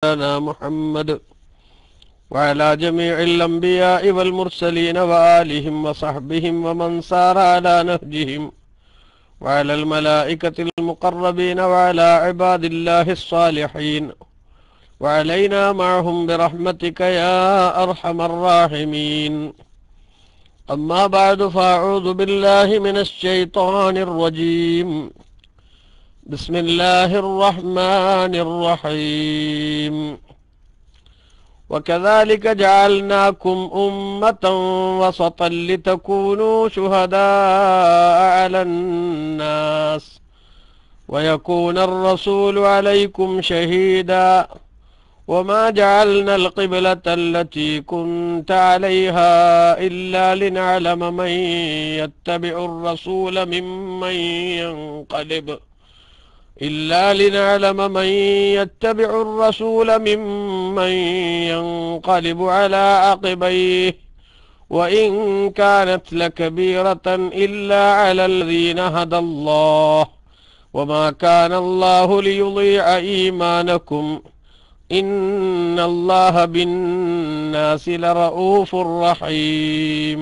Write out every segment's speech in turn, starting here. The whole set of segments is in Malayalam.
مولانا محمد وعلى جميع الأنبياء والمرسلين وآلهم وصحبهم ومن سار على نهجهم وعلى الملائكة المقربين وعلى عباد الله الصالحين وعلينا معهم برحمتك يا أرحم الراحمين أما بعد فأعوذ بالله من الشيطان الرجيم بسم الله الرحمن الرحيم وكذلك جعلناكم أمة وسطا لتكونوا شهداء على الناس ويكون الرسول عليكم شهيدا وما جعلنا القبلة التي كنت عليها إلا لنعلم من يتبع الرسول ممن ينقلب إلا لنعلم من يتبع الرسول ممن ينقلب على عقبيه وإن كانت لكبيرة إلا على الذين هدى الله وما كان الله ليضيع إيمانكم إن الله بالناس لرؤوف رحيم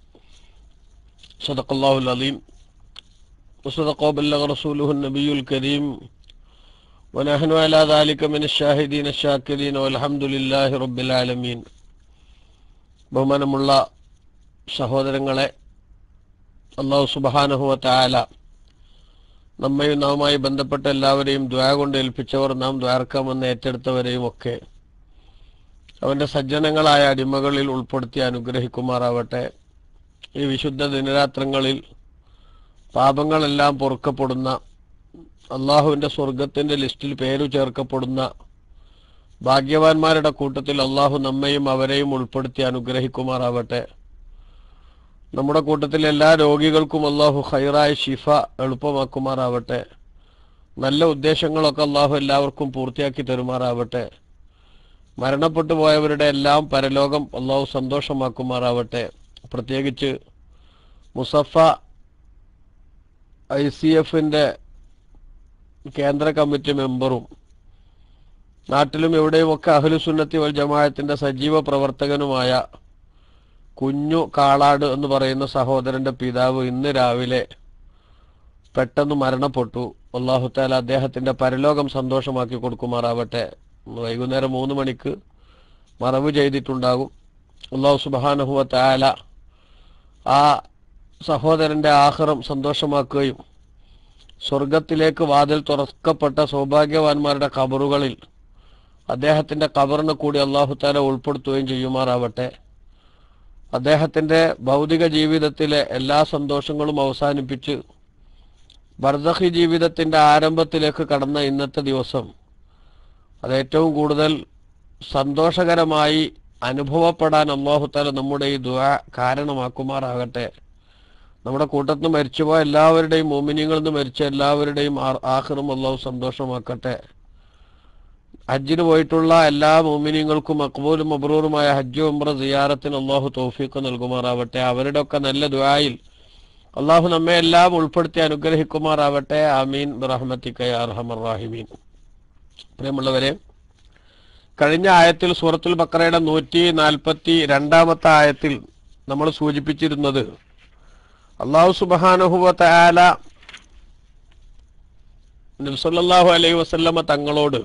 صدق الله العظيم وصدق وبلغ رسوله النبي الكريم ونحن على ذلك من الشاهدين الشاكرين والحمد لله رب العالمين ബഹുമാനമുള്ള സഹോദരങ്ങളെ അള്ളാഹു സുബാനഹുവ താല നമ്മയും നാവുമായി ബന്ധപ്പെട്ട എല്ലാവരെയും ദ്വാ കൊണ്ട് ഏൽപ്പിച്ചവർ നാം ദ്വാർക്കാമെന്ന് ഏറ്റെടുത്തവരെയും ഒക്കെ അവന്റെ സജ്ജനങ്ങളായ അടിമകളിൽ ഉൾപ്പെടുത്തി അനുഗ്രഹിക്കുമാറാവട്ടെ ഈ വിശുദ്ധ ദിനരാത്രങ്ങളിൽ പാപങ്ങളെല്ലാം പൊറുക്കപ്പെടുന്ന അള്ളാഹുവിൻ്റെ സ്വർഗത്തിൻ്റെ ലിസ്റ്റിൽ പേരു ചേർക്കപ്പെടുന്ന ഭാഗ്യവാന്മാരുടെ കൂട്ടത്തിൽ അള്ളാഹു നമ്മയും അവരെയും ഉൾപ്പെടുത്തി അനുഗ്രഹിക്കുമാറാവട്ടെ നമ്മുടെ കൂട്ടത്തിൽ എല്ലാ രോഗികൾക്കും അള്ളാഹു ഹൈറായ ഷിഫ എളുപ്പമാക്കുമാറാവട്ടെ നല്ല ഉദ്ദേശങ്ങളൊക്കെ അള്ളാഹു എല്ലാവർക്കും പൂർത്തിയാക്കി തരുമാറാവട്ടെ മരണപ്പെട്ടു പോയവരുടെ എല്ലാം പരലോകം അള്ളാഹു സന്തോഷമാക്കുമാറാവട്ടെ പ്രത്യേകിച്ച് മുസഫ ഐ സി എഫിൻ്റെ കേന്ദ്ര കമ്മിറ്റി മെമ്പറും നാട്ടിലും എവിടെയുമൊക്കെ അഹ്ലുസുന്നത്തി വൽ ജമാഅത്തിന്റെ സജീവ പ്രവർത്തകനുമായ കുഞ്ഞു കാളാട് എന്ന് പറയുന്ന സഹോദരന്റെ പിതാവ് ഇന്ന് രാവിലെ പെട്ടെന്ന് മരണപ്പെട്ടു അള്ളാഹുത്താല അദ്ദേഹത്തിന്റെ പരലോകം സന്തോഷമാക്കി കൊടുക്കുമാറാവട്ടെ വൈകുന്നേരം മൂന്ന് മണിക്ക് മറവ് ചെയ്തിട്ടുണ്ടാകും അള്ളാഹു സുബാനഹുവ താല ആ സഹോദരന്റെ ആഹ്റം സന്തോഷമാക്കുകയും സ്വർഗത്തിലേക്ക് വാതിൽ തുറക്കപ്പെട്ട സൗഭാഗ്യവാന്മാരുടെ കബറുകളിൽ അദ്ദേഹത്തിന്റെ കബറിനെ കൂടി അള്ളാഹുത്താല ഉൾപ്പെടുത്തുകയും ചെയ്യുമാറാവട്ടെ അദ്ദേഹത്തിന്റെ ഭൗതിക ജീവിതത്തിലെ എല്ലാ സന്തോഷങ്ങളും അവസാനിപ്പിച്ച് ബർദഹി ജീവിതത്തിന്റെ ആരംഭത്തിലേക്ക് കടന്ന ഇന്നത്തെ ദിവസം അത് ഏറ്റവും കൂടുതൽ സന്തോഷകരമായി അനുഭവപ്പെടാൻ അള്ളാഹുത്താല നമ്മുടെ ഈ ദുആ കാരണമാക്കുമാറാകട്ടെ നമ്മുടെ കൂട്ടത്തിൽ നിന്ന് മരിച്ചുപോയ എല്ലാവരുടെയും മോമിനിയങ്ങളിൽ നിന്ന് മരിച്ച എല്ലാവരുടെയും ആഹ്റും അള്ളാഹു സന്തോഷമാക്കട്ടെ ഹജ്ജിന് പോയിട്ടുള്ള എല്ലാ മോമിനിയങ്ങൾക്കും അക്ബൂലും അബ്രൂറുമായ ഹജ്ജ് ഉംറ സിയാറത്തിന് അള്ളാഹു തൗഫീഖ് നൽകുമാറാവട്ടെ അവരുടെ ഒക്കെ നല്ല ദുആയിൽ അള്ളാഹു നമ്മെ എല്ലാം ഉൾപ്പെടുത്തി അനുഗ്രഹിക്കുമാറാവട്ടെ ആമീൻ റഹ്മത്തിക്ക അർഹമർ റാഹിമീൻ പ്രിയമുള്ളവരെ കഴിഞ്ഞ ആയത്തിൽ സൂറത്തുൽ ബക്കറയുടെ നൂറ്റി നാൽപ്പത്തി രണ്ടാമത്തെ ആയത്തിൽ നമ്മൾ സൂചിപ്പിച്ചിരുന്നത് അള്ളാഹു സുബാനഹുവ തയാല നബ്സല്ലാഹു അലൈഹി വസല്ലമ തങ്ങളോട്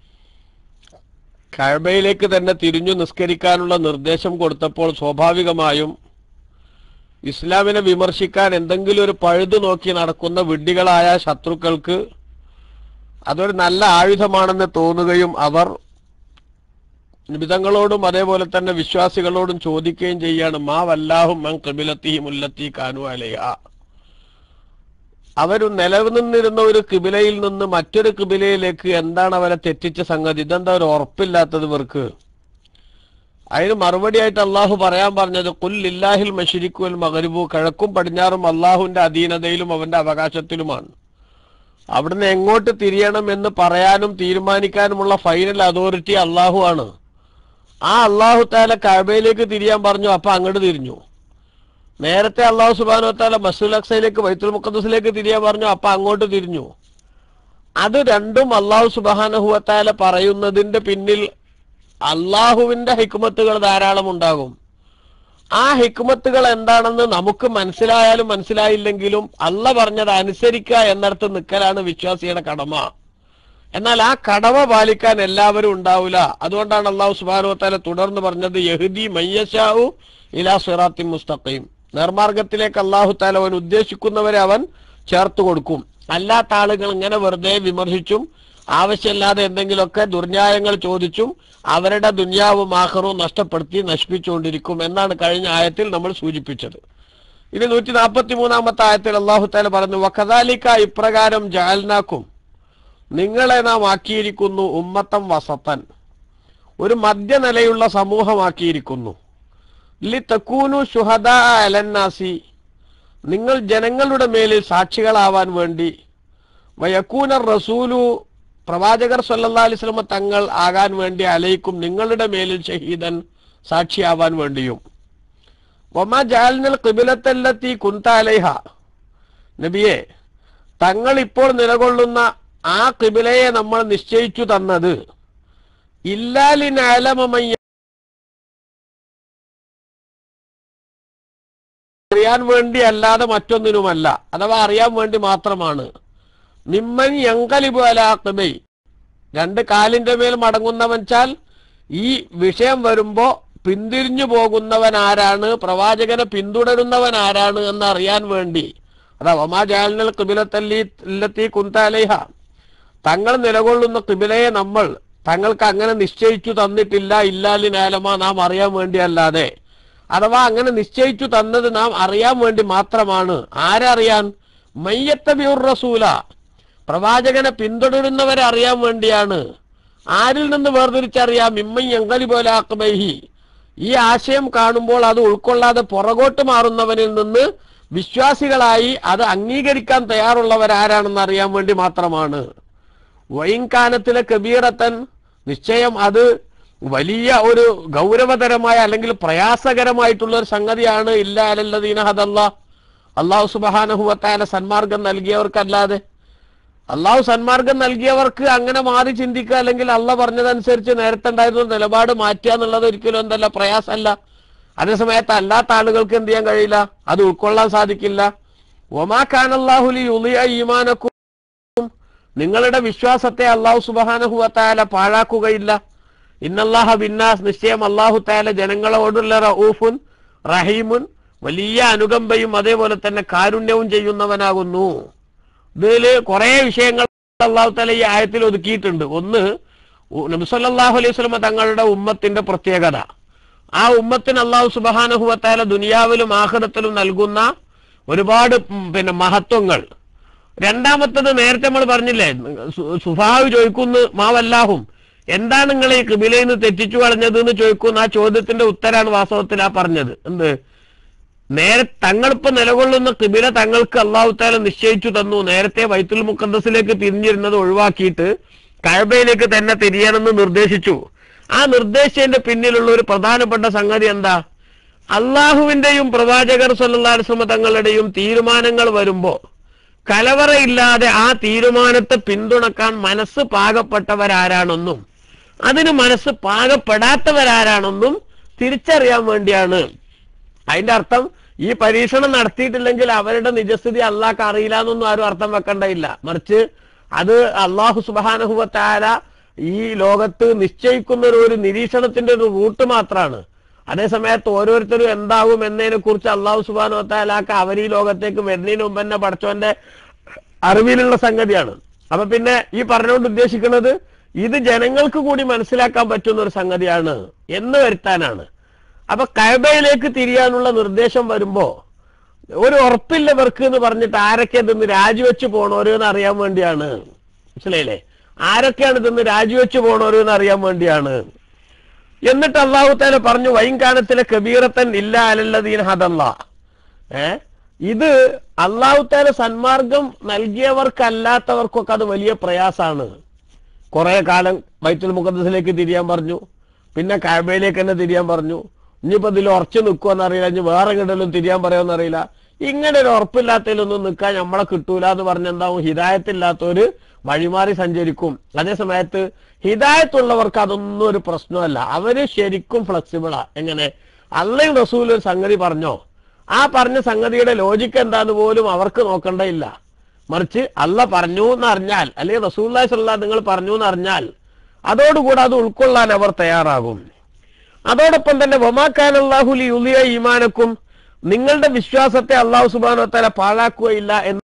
കഴബയിലേക്ക് തന്നെ തിരിഞ്ഞു നിസ്കരിക്കാനുള്ള നിർദ്ദേശം കൊടുത്തപ്പോൾ സ്വാഭാവികമായും ഇസ്ലാമിനെ വിമർശിക്കാൻ എന്തെങ്കിലും ഒരു പഴുതു നോക്കി നടക്കുന്ന വിഡ്ഢികളായ ശത്രുക്കൾക്ക് അതൊരു നല്ല ആയുധമാണെന്ന് തോന്നുകയും അവർ നിബിതങ്ങളോടും അതേപോലെ തന്നെ വിശ്വാസികളോടും ചോദിക്കുകയും ചെയ്യാണ് മാ വല്ലാഹും മൻ കബിലത്തി മുല്ലത്തി കാനു അലൈഹ അവർ നിലനിന്നിരുന്ന ഒരു കിബിലയിൽ നിന്ന് മറ്റൊരു കിബിലയിലേക്ക് എന്താണ് അവരെ തെറ്റിച്ച സംഗതി ഇതെന്താ ഒരു ഉറപ്പില്ലാത്തത് ഇവർക്ക് അതിന് മറുപടിയായിട്ട് അള്ളാഹു പറയാൻ പറഞ്ഞത് കുല്ലില്ലാഹിൽ മഷിരിക്കുൽ മകരിബു കിഴക്കും പടിഞ്ഞാറും അള്ളാഹുവിന്റെ അധീനതയിലും അവന്റെ അവകാശത്തിലുമാണ് അവിടുന്ന് എങ്ങോട്ട് തിരിയണം എന്ന് പറയാനും തീരുമാനിക്കാനുമുള്ള ഫൈനൽ അതോറിറ്റി അള്ളാഹു ആണ് ആ അള്ളാഹു താല കഴബയിലേക്ക് തിരിയാൻ പറഞ്ഞു അപ്പൊ അങ്ങോട്ട് തിരിഞ്ഞു നേരത്തെ അള്ളാഹു സുബാനു താല മസൂൽ അക്സയിലേക്ക് വൈത്തുൽ മുഖദ്സിലേക്ക് തിരിയാൻ പറഞ്ഞു അപ്പൊ അങ്ങോട്ട് തിരിഞ്ഞു അത് രണ്ടും അള്ളാഹു സുബാനഹുവത്താല പറയുന്നതിന്റെ പിന്നിൽ അള്ളാഹുവിന്റെ ഹിക്മത്തുകൾ ധാരാളം ഉണ്ടാകും ആ ഹിക്മത്തുകൾ എന്താണെന്ന് നമുക്ക് മനസ്സിലായാലും മനസ്സിലായില്ലെങ്കിലും അല്ല പറഞ്ഞത് അനുസരിക്കുക എന്നിടത്ത് നിൽക്കലാണ് വിശ്വാസിയുടെ കടമ എന്നാൽ ആ കടമ പാലിക്കാൻ എല്ലാവരും ഉണ്ടാവില്ല അതുകൊണ്ടാണ് അള്ളാഹു സുബാനുവത്താല തുടർന്ന് പറഞ്ഞത് യഹുദി മയ്യശാവു ഇലാ സിറാത്തി മുസ്തഖീം നേർമാർഗത്തിലേക്ക് അള്ളാഹു താല അവൻ ഉദ്ദേശിക്കുന്നവരെ അവൻ ചേർത്ത് കൊടുക്കും അല്ലാത്ത ആളുകൾ ഇങ്ങനെ വെറുതെ വിമർശിച്ചും ആവശ്യമില്ലാതെ എന്തെങ്കിലുമൊക്കെ ദുർന്യായങ്ങൾ ചോദിച്ചും അവരുടെ ദുന്യാവും ആഹ്റവും നഷ്ടപ്പെടുത്തി നശിപ്പിച്ചുകൊണ്ടിരിക്കും എന്നാണ് കഴിഞ്ഞ ആയത്തിൽ നമ്മൾ സൂചിപ്പിച്ചത് ഇനി നൂറ്റി നാൽപ്പത്തി മൂന്നാമത്തെ ആയത്തിൽ അള്ളാഹു താല പറഞ്ഞു വക്കതാലിക്ക ഇപ്രകാരം ജാൽനാക്കും നിങ്ങളെ നാം ആക്കിയിരിക്കുന്നു ഉമ്മത്തം വസത്തൻ ഒരു മധ്യനിലയുള്ള സമൂഹമാക്കിയിരിക്കുന്നു ലി തക്കൂനു ഷുഹദ അലന്നാസി നിങ്ങൾ ജനങ്ങളുടെ മേലിൽ സാക്ഷികളാവാൻ വേണ്ടി വയക്കൂന റസൂലു പ്രവാചകർ സല്ലല്ലാഹു അലൈഹി വസല്ലമ തങ്ങൾ ആകാൻ വേണ്ടി അലയിക്കും നിങ്ങളുടെ മേലിൽ ഷഹീദൻ സാക്ഷിയാവാൻ വേണ്ടിയും വമ ജാലിനൽ കിബിലത്തല്ലത്തി കുന്താലൈഹ നബിയെ തങ്ങൾ ഇപ്പോൾ നിലകൊള്ളുന്ന ആ കിബിലയെ നമ്മൾ നിശ്ചയിച്ചു തന്നത് ഇല്ലാലിനലമയ്യ അറിയാൻ വേണ്ടി അല്ലാതെ മറ്റൊന്നിനുമല്ല അഥവാ അറിയാൻ വേണ്ടി മാത്രമാണ് നിമ്മൻ യങ്കലിബു അലാഖബൈ രണ്ട് കാലിന്റെ മേൽ മടങ്ങുന്നവൻ ചാൽ ഈ വിഷയം വരുമ്പോ പിന്തിരിഞ്ഞു പോകുന്നവൻ ആരാണ് പ്രവാചകനെ പിന്തുടരുന്നവൻ ആരാണ് എന്ന് അറിയാൻ വേണ്ടി അതാ ഒമാ ജാലിനൽ കിബിലത്തല്ലി കുന്താലേഹ തങ്ങൾ നിലകൊള്ളുന്ന കിബിലയെ നമ്മൾ തങ്ങൾക്ക് അങ്ങനെ നിശ്ചയിച്ചു തന്നിട്ടില്ല ഇല്ലാലിനാലമ നാം അറിയാൻ വേണ്ടി അല്ലാതെ അഥവാ അങ്ങനെ നിശ്ചയിച്ചു തന്നത് നാം അറിയാൻ വേണ്ടി മാത്രമാണ് ആരറിയാൻ മയ്യത്തബിയുർ റസൂല പ്രവാചകനെ പിന്തുടരുന്നവരെ അറിയാൻ വേണ്ടിയാണ് ആരിൽ നിന്ന് വേർതിരിച്ചറിയാം ഇമ്മൻ എങ്കലി പോലെ ആക്കുബൈഹി ഈ ആശയം കാണുമ്പോൾ അത് ഉൾക്കൊള്ളാതെ പുറകോട്ട് മാറുന്നവനിൽ നിന്ന് വിശ്വാസികളായി അത് അംഗീകരിക്കാൻ തയ്യാറുള്ളവരാരാണെന്ന് അറിയാൻ വേണ്ടി മാത്രമാണ് വൈൻകാനത്തിലെ കബീറത്തൻ നിശ്ചയം അത് വലിയ ഒരു ഗൗരവതരമായ അല്ലെങ്കിൽ പ്രയാസകരമായിട്ടുള്ള ഒരു സംഗതിയാണ് ഇല്ല അലല്ലദീന ഹദല്ല അള്ളാഹു സുബഹാനഹുവത്തായ സന്മാർഗം നൽകിയവർക്കല്ലാതെ അള്ളാഹു സന്മാർഗം നൽകിയവർക്ക് അങ്ങനെ മാറി ചിന്തിക്കുക അല്ലെങ്കിൽ അള്ള പറഞ്ഞതനുസരിച്ച് നേരത്തെ ഉണ്ടായിരുന്ന നിലപാട് മാറ്റുക എന്നുള്ളത് ഒരിക്കലും എന്തല്ല പ്രയാസമല്ല അതേസമയത്ത് അല്ലാത്ത ആളുകൾക്ക് എന്ത് ചെയ്യാൻ കഴിയില്ല അത് ഉൾക്കൊള്ളാൻ സാധിക്കില്ല ഒമാ ഖാൻ അള്ളാഹുലി ഉലിയ ഈമാനക്കും നിങ്ങളുടെ വിശ്വാസത്തെ അള്ളാഹു സുബഹാനഹുവത്തായ പാഴാക്കുകയില്ല ഇന്നല്ലാഹ ബിന്നാസ് നിശ്ചയം അള്ളാഹു താല ജനങ്ങളോടുള്ള റഊഫുൻ റഹീമുൻ വലിയ അനുകമ്പയും അതേപോലെ തന്നെ കാരുണ്യവും ചെയ്യുന്നവനാകുന്നു ഇതില് കുറെ വിഷയങ്ങൾ അള്ളാഹു താല ഈ ആയത്തിൽ ഒതുക്കിയിട്ടുണ്ട് ഒന്ന് നബിസല്ലാഹു അലൈഹി സ്വലമ തങ്ങളുടെ ഉമ്മത്തിന്റെ പ്രത്യേകത ആ ഉമ്മത്തിന് അള്ളാഹു സുബഹാനഹുവത്താല ദുനിയാവിലും ആഹ്റത്തിലും നൽകുന്ന ഒരുപാട് ഉം, പിന്നെ മഹത്വങ്ങൾ രണ്ടാമത്തത് നേരത്തെ നമ്മൾ പറഞ്ഞില്ലേ സു- സുഫാവ് ചോദിക്കുന്നു മാവല്ലാഹും എന്താണ് നിങ്ങൾ ഈ കിബിലയിൽ നിന്ന് തെറ്റിച്ചു കളഞ്ഞത് എന്ന് ചോദിക്കുന്ന ആ ചോദ്യത്തിന്റെ ഉത്തരാണ് വാസ്തവത്തിൽ ആ പറഞ്ഞത് എന്ത് നേരെ തങ്ങളിപ്പോ നിലകൊള്ളുന്ന കിബില തങ്ങൾക്ക് അള്ളാഹു താല നിശ്ചയിച്ചു തന്നു നേരത്തെ വൈത്തുൽ മുഖദ്സിലേക്ക് തിരിഞ്ഞിരുന്നത് ഒഴിവാക്കിയിട്ട് കഴബയിലേക്ക് തന്നെ തിരിയണമെന്ന് നിർദ്ദേശിച്ചു ആ നിർദ്ദേശത്തിന്റെ പിന്നിലുള്ള ഒരു പ്രധാനപ്പെട്ട സംഗതി എന്താ അള്ളാഹുവിന്റെയും പ്രവാചകർ സല്ലാസ്ലമ തങ്ങളുടെയും തീരുമാനങ്ങൾ വരുമ്പോ കലവറയില്ലാതെ ആ തീരുമാനത്തെ പിന്തുണക്കാൻ മനസ്സ് പാകപ്പെട്ടവരാരാണെന്നും അതിന് മനസ്സ് പാകപ്പെടാത്തവരാരാണെന്നും തിരിച്ചറിയാൻ വേണ്ടിയാണ് അതിന്റെ അർത്ഥം ഈ പരീക്ഷണം നടത്തിയിട്ടില്ലെങ്കിൽ അവരുടെ നിജസ്ഥിതി അള്ളാഹ്ക്ക് അറിയില്ല എന്നൊന്നും ആരും അർത്ഥം വെക്കേണ്ടയില്ല മറിച്ച് അത് അള്ളാഹു സുബാനഹുവത്താര ഈ ലോകത്ത് നിശ്ചയിക്കുന്ന ഒരു- ഒരു നിരീക്ഷണത്തിന്റെ ഒരു റൂട്ട് മാത്രമാണ് അതേസമയത്ത് ഓരോരുത്തരും എന്താകും എന്നതിനെ കുറിച്ച് അള്ളാഹു സുബാനുവത്താലാക്ക് അവർ ഈ ലോകത്തേക്ക് വരുന്നതിന് മുമ്പ് തന്നെ പഠിച്ചവന്റെ അറിവിലുള്ള സംഗതിയാണ് അപ്പൊ പിന്നെ ഈ പറഞ്ഞുകൊണ്ട് ഉദ്ദേശിക്കുന്നത് ഇത് ജനങ്ങൾക്ക് കൂടി മനസ്സിലാക്കാൻ പറ്റുന്ന ഒരു സംഗതിയാണ് എന്ന് വരുത്താനാണ് അപ്പൊ കഴബയിലേക്ക് തിരിയാനുള്ള നിർദ്ദേശം വരുമ്പോ ഒരു ഉറപ്പില്ലവർക്ക് എന്ന് പറഞ്ഞിട്ട് ആരൊക്കെ ഇതെന്ന് രാജിവെച്ച് പോണോര് എന്ന് അറിയാൻ വേണ്ടിയാണ് മനസ്സിലായില്ലേ ആരൊക്കെയാണ് ഇതെന്ന് രാജിവെച്ച് പോണോര് എന്ന് അറിയാൻ വേണ്ടിയാണ് എന്നിട്ട് അള്ളാഹു താല പറഞ്ഞു വൈകാനത്തിലെ കബീറത്തൻ ഇല്ല അലല്ലദീൻ ഹദല്ല ഏ ഇത് അള്ളാഹു താല സന്മാർഗം നൽകിയവർക്കല്ലാത്തവർക്കൊക്കെ അത് വലിയ പ്രയാസാണ് കുറെ കാലം ബൈത്തുൽ മുഖദ്സിലേക്ക് തിരിയാൻ പറഞ്ഞു പിന്നെ കാബയിലേക്ക് തന്നെ തിരിയാൻ പറഞ്ഞു ഇനിയിപ്പോ ഇതിൽ ഉറച്ചു നിൽക്കുമെന്ന് അറിയില്ല ഇനി വേറെ എങ്ങോട്ടെങ്കിലും തിരിയാൻ പറയുമെന്ന് അറിയില്ല ഇങ്ങനെ ഒരു ഉറപ്പില്ലാത്തതിലൊന്നും നിൽക്കാൻ നമ്മളെ കിട്ടൂല എന്ന് പറഞ്ഞ എന്താവും ഹിദായത്തില്ലാത്തവര് വഴിമാറി സഞ്ചരിക്കും അതേ സമയത്ത് ഹിദായത്തുള്ളവർക്ക് അതൊന്നും ഒരു പ്രശ്നമല്ല അവര് ശരിക്കും ഫ്ലെക്സിബിളാ എങ്ങനെ അള്ളയും റസൂൽ ഒരു സംഗതി പറഞ്ഞോ ആ പറഞ്ഞ സംഗതിയുടെ ലോജിക്ക് എന്താന്ന് പോലും അവർക്ക് നോക്കണ്ടയില്ല മറിച്ച് അല്ല പറഞ്ഞു എന്ന് അറിഞ്ഞാൽ അല്ലെങ്കിൽ റസൂല്ലാ സല്ലാ നിങ്ങൾ പറഞ്ഞു എന്ന് അറിഞ്ഞാൽ അതോടുകൂടെ അത് ഉൾക്കൊള്ളാൻ അവർ തയ്യാറാകും അതോടൊപ്പം തന്നെ വമാക്കാൻ അള്ളാഹുലി ഉലിയ ഈമാനക്കും നിങ്ങളുടെ വിശ്വാസത്തെ അള്ളാഹു സുബാനോ തല പാഴാക്കുകയില്ല എന്ന്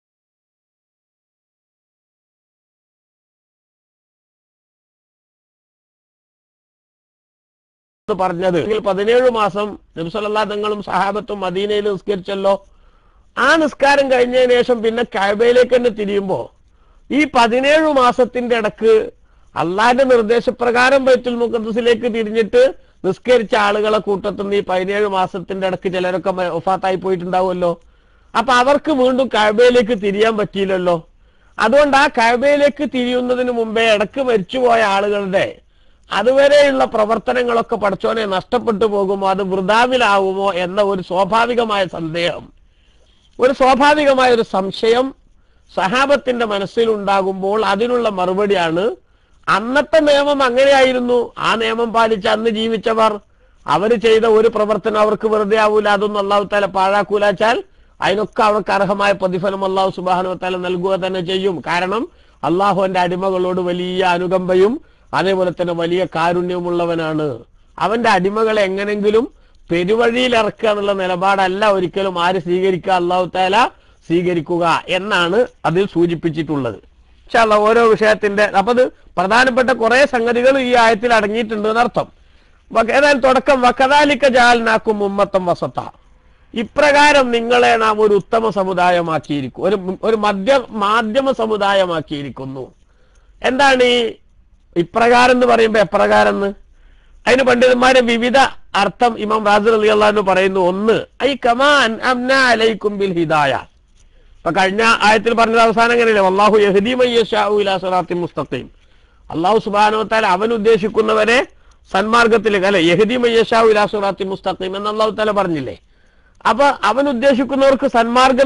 പറഞ്ഞത് എങ്കിൽ പതിനേഴ് മാസം നബ്സല്ലാ തങ്ങളും സഹാബത്തും മദീനയിൽ നിസ്കരിച്ചല്ലോ ആ നിസ്കാരം കഴിഞ്ഞതിന് ശേഷം പിന്നെ കാബയിലേക്ക് തന്നെ തിരിയുമ്പോ ഈ പതിനേഴ് മാസത്തിന്റെ ഇടക്ക് അള്ളാന്റെ നിർദ്ദേശപ്രകാരം ബൈത്തുൽ മുഖദ്സിലേക്ക് തിരിഞ്ഞിട്ട് നിസ്കരിച്ച ആളുകളെ കൂട്ടത്തിൽ നിന്ന് ഈ പതിനേഴ് മാസത്തിന്റെ ഇടക്ക് ചിലരൊക്കെ ഒഫാത്തായി പോയിട്ടുണ്ടാവുമല്ലോ അപ്പൊ അവർക്ക് വീണ്ടും കാബയിലേക്ക് തിരിയാൻ പറ്റിയില്ലല്ലോ അതുകൊണ്ട് ആ കാബയിലേക്ക് തിരിയുന്നതിന് മുമ്പേ ഇടക്ക് മരിച്ചുപോയ ആളുകളുടെ അതുവരെയുള്ള പ്രവർത്തനങ്ങളൊക്കെ പഠിച്ചോനെ നഷ്ടപ്പെട്ടു പോകുമോ അത് വൃതാവിലാവുമോ എന്ന ഒരു സ്വാഭാവികമായ സന്ദേഹം ഒരു സ്വാഭാവികമായ ഒരു സംശയം സഹാബത്തിന്റെ മനസ്സിലുണ്ടാകുമ്പോൾ അതിനുള്ള മറുപടിയാണ് അന്നത്തെ നിയമം അങ്ങനെയായിരുന്നു ആ നിയമം പാലിച്ച് അന്ന് ജീവിച്ചവർ അവർ ചെയ്ത ഒരു പ്രവർത്തനം അവർക്ക് വെറുതെ ആവൂല അതൊന്നും അള്ളാഹു താല പാഴാക്കൂലാച്ചാൽ അതിനൊക്കെ അവർക്ക് അർഹമായ പ്രതിഫലം അള്ളാഹു സുബാനു താല നൽകുക തന്നെ ചെയ്യും കാരണം അള്ളാഹുവിന്റെ അടിമകളോട് വലിയ അനുകമ്പയും അതേപോലെ തന്നെ വലിയ കാരുണ്യമുള്ളവനാണ് അവന്റെ അടിമകളെ എങ്ങനെങ്കിലും പെരുവഴിയിൽ ഇറക്കുക എന്നുള്ള നിലപാടല്ല ഒരിക്കലും ആര് സ്വീകരിക്കുക അള്ളാഹു താല സ്വീകരിക്കുക എന്നാണ് അതിൽ സൂചിപ്പിച്ചിട്ടുള്ളത് ഇൻഷാല്ലാ ഓരോ വിഷയത്തിന്റെ അപ്പൊ അത് പ്രധാനപ്പെട്ട കുറെ സംഗതികൾ ഈ ആയത്തിൽ അടങ്ങിയിട്ടുണ്ട് എന്നർത്ഥം വക- ഏതായാലും തുടക്കം വക്കതാലിക്ക ജാലിനാക്കും ഉമ്മത്തം വസത്ത ഇപ്രകാരം നിങ്ങളെ നാം ഒരു ഉത്തമ സമുദായമാക്കിയിരിക്കും ഒരു ഒരു മധ്യ മാധ്യമ സമുദായമാക്കിയിരിക്കുന്നു എന്താണ് ഈ ഇപ്രകാരം എന്ന് പറയുമ്പോ എപ്രകാരം എന്ന് അതിന് പണ്ഡിതന്മാരെ വിവിധ അർത്ഥം ഇമാം റാസർ അലി അള്ളഹാന്ന് പറയുന്നു ഒന്ന് ഐ കമാൻ അംന അലൈക്കും ബിൽ ഹിദായ ഇപ്പൊ കഴിഞ്ഞ ആയത്തിൽ പറഞ്ഞത് അവസാനം എങ്ങനെയല്ലേ അള്ളാഹു യഹദീമയ്യാഹു മുസ്തഖീം അള്ളാഹു സുബാനോത്താൽ അവൻ ഉദ്ദേശിക്കുന്നവരെ സന്മാർഗത്തിലേക്ക് അല്ലെ യഹദീമയ്യാഹു ഇലാസുറാത്തി മുസ്തഖീം എന്ന് അള്ളാഹു താല പറഞ്ഞില്ലേ അപ്പൊ അവൻ ഉദ്ദേശിക്കുന്നവർക്ക് സന്മാർഗം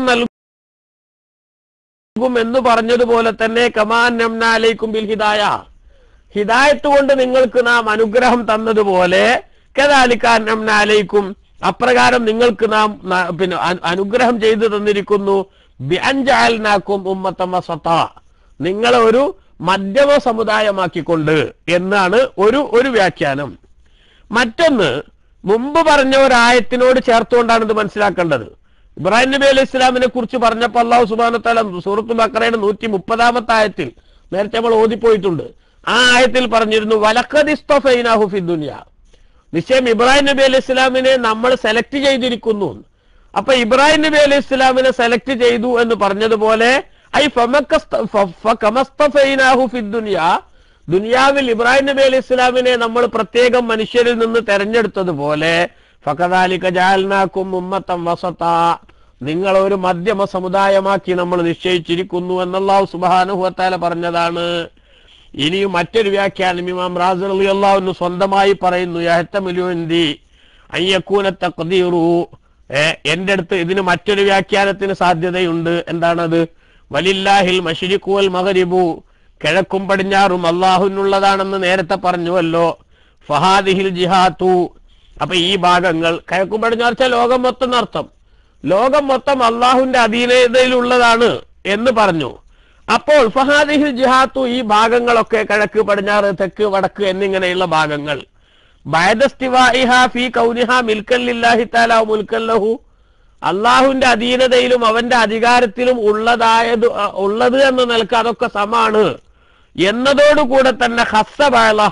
നൽകും എന്ന് പറഞ്ഞതുപോലെ തന്നെ കമാൻ നംന അലൈക്കും ബിൽ ഹിദായ ഹിദായത്ത് കൊണ്ട് നിങ്ങൾക്ക് നാം അനുഗ്രഹം തന്നതുപോലെ കദാലിക്കാൻ നംന അലൈക്കും അപ്രകാരം നിങ്ങൾക്ക് നാം ന- പിന്നെ അ- അനുഗ്രഹം ചെയ്തു തന്നിരിക്കുന്നു ബിഅൻജഅൽനാക്കും ഉമ്മത്തം വസത്ത നിങ്ങളെ ഒരു മധ്യമ സമുദായമാക്കിക്കൊണ്ട് എന്നാണ് ഒരു ഒരു വ്യാഖ്യാനം മറ്റൊന്ന് മുമ്പ് പറഞ്ഞ ഒരായത്തിനോട് ചേർത്തുകൊണ്ടാണ് ഇത് മനസ്സിലാക്കേണ്ടത് ഇബ്രാഹിം നബി അലൈഹി ഇസ്ലാമിനെ കുറിച്ച് പറഞ്ഞപ്പോൾ അള്ളാഹു സുബാന തല സൂറത്ത് ബക്കറയുടെ നൂറ്റി മുപ്പതാമത്തെ ആയത്തിൽ നേരത്തെ നമ്മൾ ഓതിപ്പോയിട്ടുണ്ട് ആ ആയത്തിൽ പറഞ്ഞിരുന്നു വലക്കദിസ്തഫൈനാഹു ഫി ദുനിയ നിശ്ചയം ഇബ്രാഹിം നബി അലൈഹി ഇസ്ലാമിനെ നമ്മൾ സെലക്ട് ചെയ്തിരിക്കുന്നു അപ്പൊ ഇബ്രാഹിം നബി അലൈഹി ഇസ്ലാമിനെ സെലക്ട് ചെയ്തു എന്ന് പറഞ്ഞതുപോലെ ഐ ഫമക്കസ്ത- ഫ- ഫകമസ്തഫൈനാഹു ഫി ദുനിയ ദുനിയാവിൽ ഇബ്രാഹിം നബി അലൈഹി ഇസ്ലാമിനെ നമ്മൾ പ്രത്യേകം മനുഷ്യരിൽ നിന്ന് തെരഞ്ഞെടുത്തതുപോലെ ഫകദാലിക ജാൽനാക്കും ഉമ്മത്തം വസത്ത നിങ്ങൾ ഒരു മധ്യമ സമുദായമാക്കി നമ്മൾ നിശ്ചയിച്ചിരിക്കുന്നു എന്നല്ലാഹു സുബാനുഹത്താല പറഞ്ഞതാണ് ഇനിയും മറ്റൊരു വ്യാഖ്യാനം ഇമാം റാസർ അലി അള്ളാഹുന്ന് സ്വന്തമായി പറയുന്നു യഹത്തമിലുന്തി അയ്യക്കൂന തഖദീറു ഏ എന്റെ അടുത്ത് ഇതിന് മറ്റൊരു വ്യാഖ്യാനത്തിന് സാധ്യതയുണ്ട് എന്താണത് വലില്ലാഹിൽ മഷിരിക്കുവൽ മകരിബു കിഴക്കും പടിഞ്ഞാറും അള്ളാഹുവിനുള്ളതാണെന്ന് നേരത്തെ പറഞ്ഞുവല്ലോ ഫഹാദിഹിൽ ജിഹാത്തു അപ്പൊ ഈ ഭാഗങ്ങൾ കിഴക്കും പടിഞ്ഞാറ് വെച്ചാൽ ലോകം മൊത്തം എന്നർത്ഥം ലോകം മൊത്തം അള്ളാഹുവിന്റെ അധീനതയിലുള്ളതാണ് എന്ന് പറഞ്ഞു അപ്പോൾ ഫഹാദിഹിൽ ജിഹാത്തു ഈ ഭാഗങ്ങളൊക്കെ കിഴക്ക് പടിഞ്ഞാറ് തെക്ക് വടക്ക് എന്നിങ്ങനെയുള്ള ഭാഗങ്ങൾ ബയദസ്തിവാഇഹ ഫീ കൗനിഹ മിൽക്കല്ലില്ലാഹി തആല വ മുൽക്കൻ ലഹു അള്ളാഹുവിന്റെ അധീനതയിലും അവന്റെ അധികാരത്തിലും ഉള്ളതായത് അ, ഉള്ളത് എന്ന നിലക്ക് അതൊക്കെ സമാണ് എന്നതോടുകൂടെ തന്നെ ഹസ്സബലഹ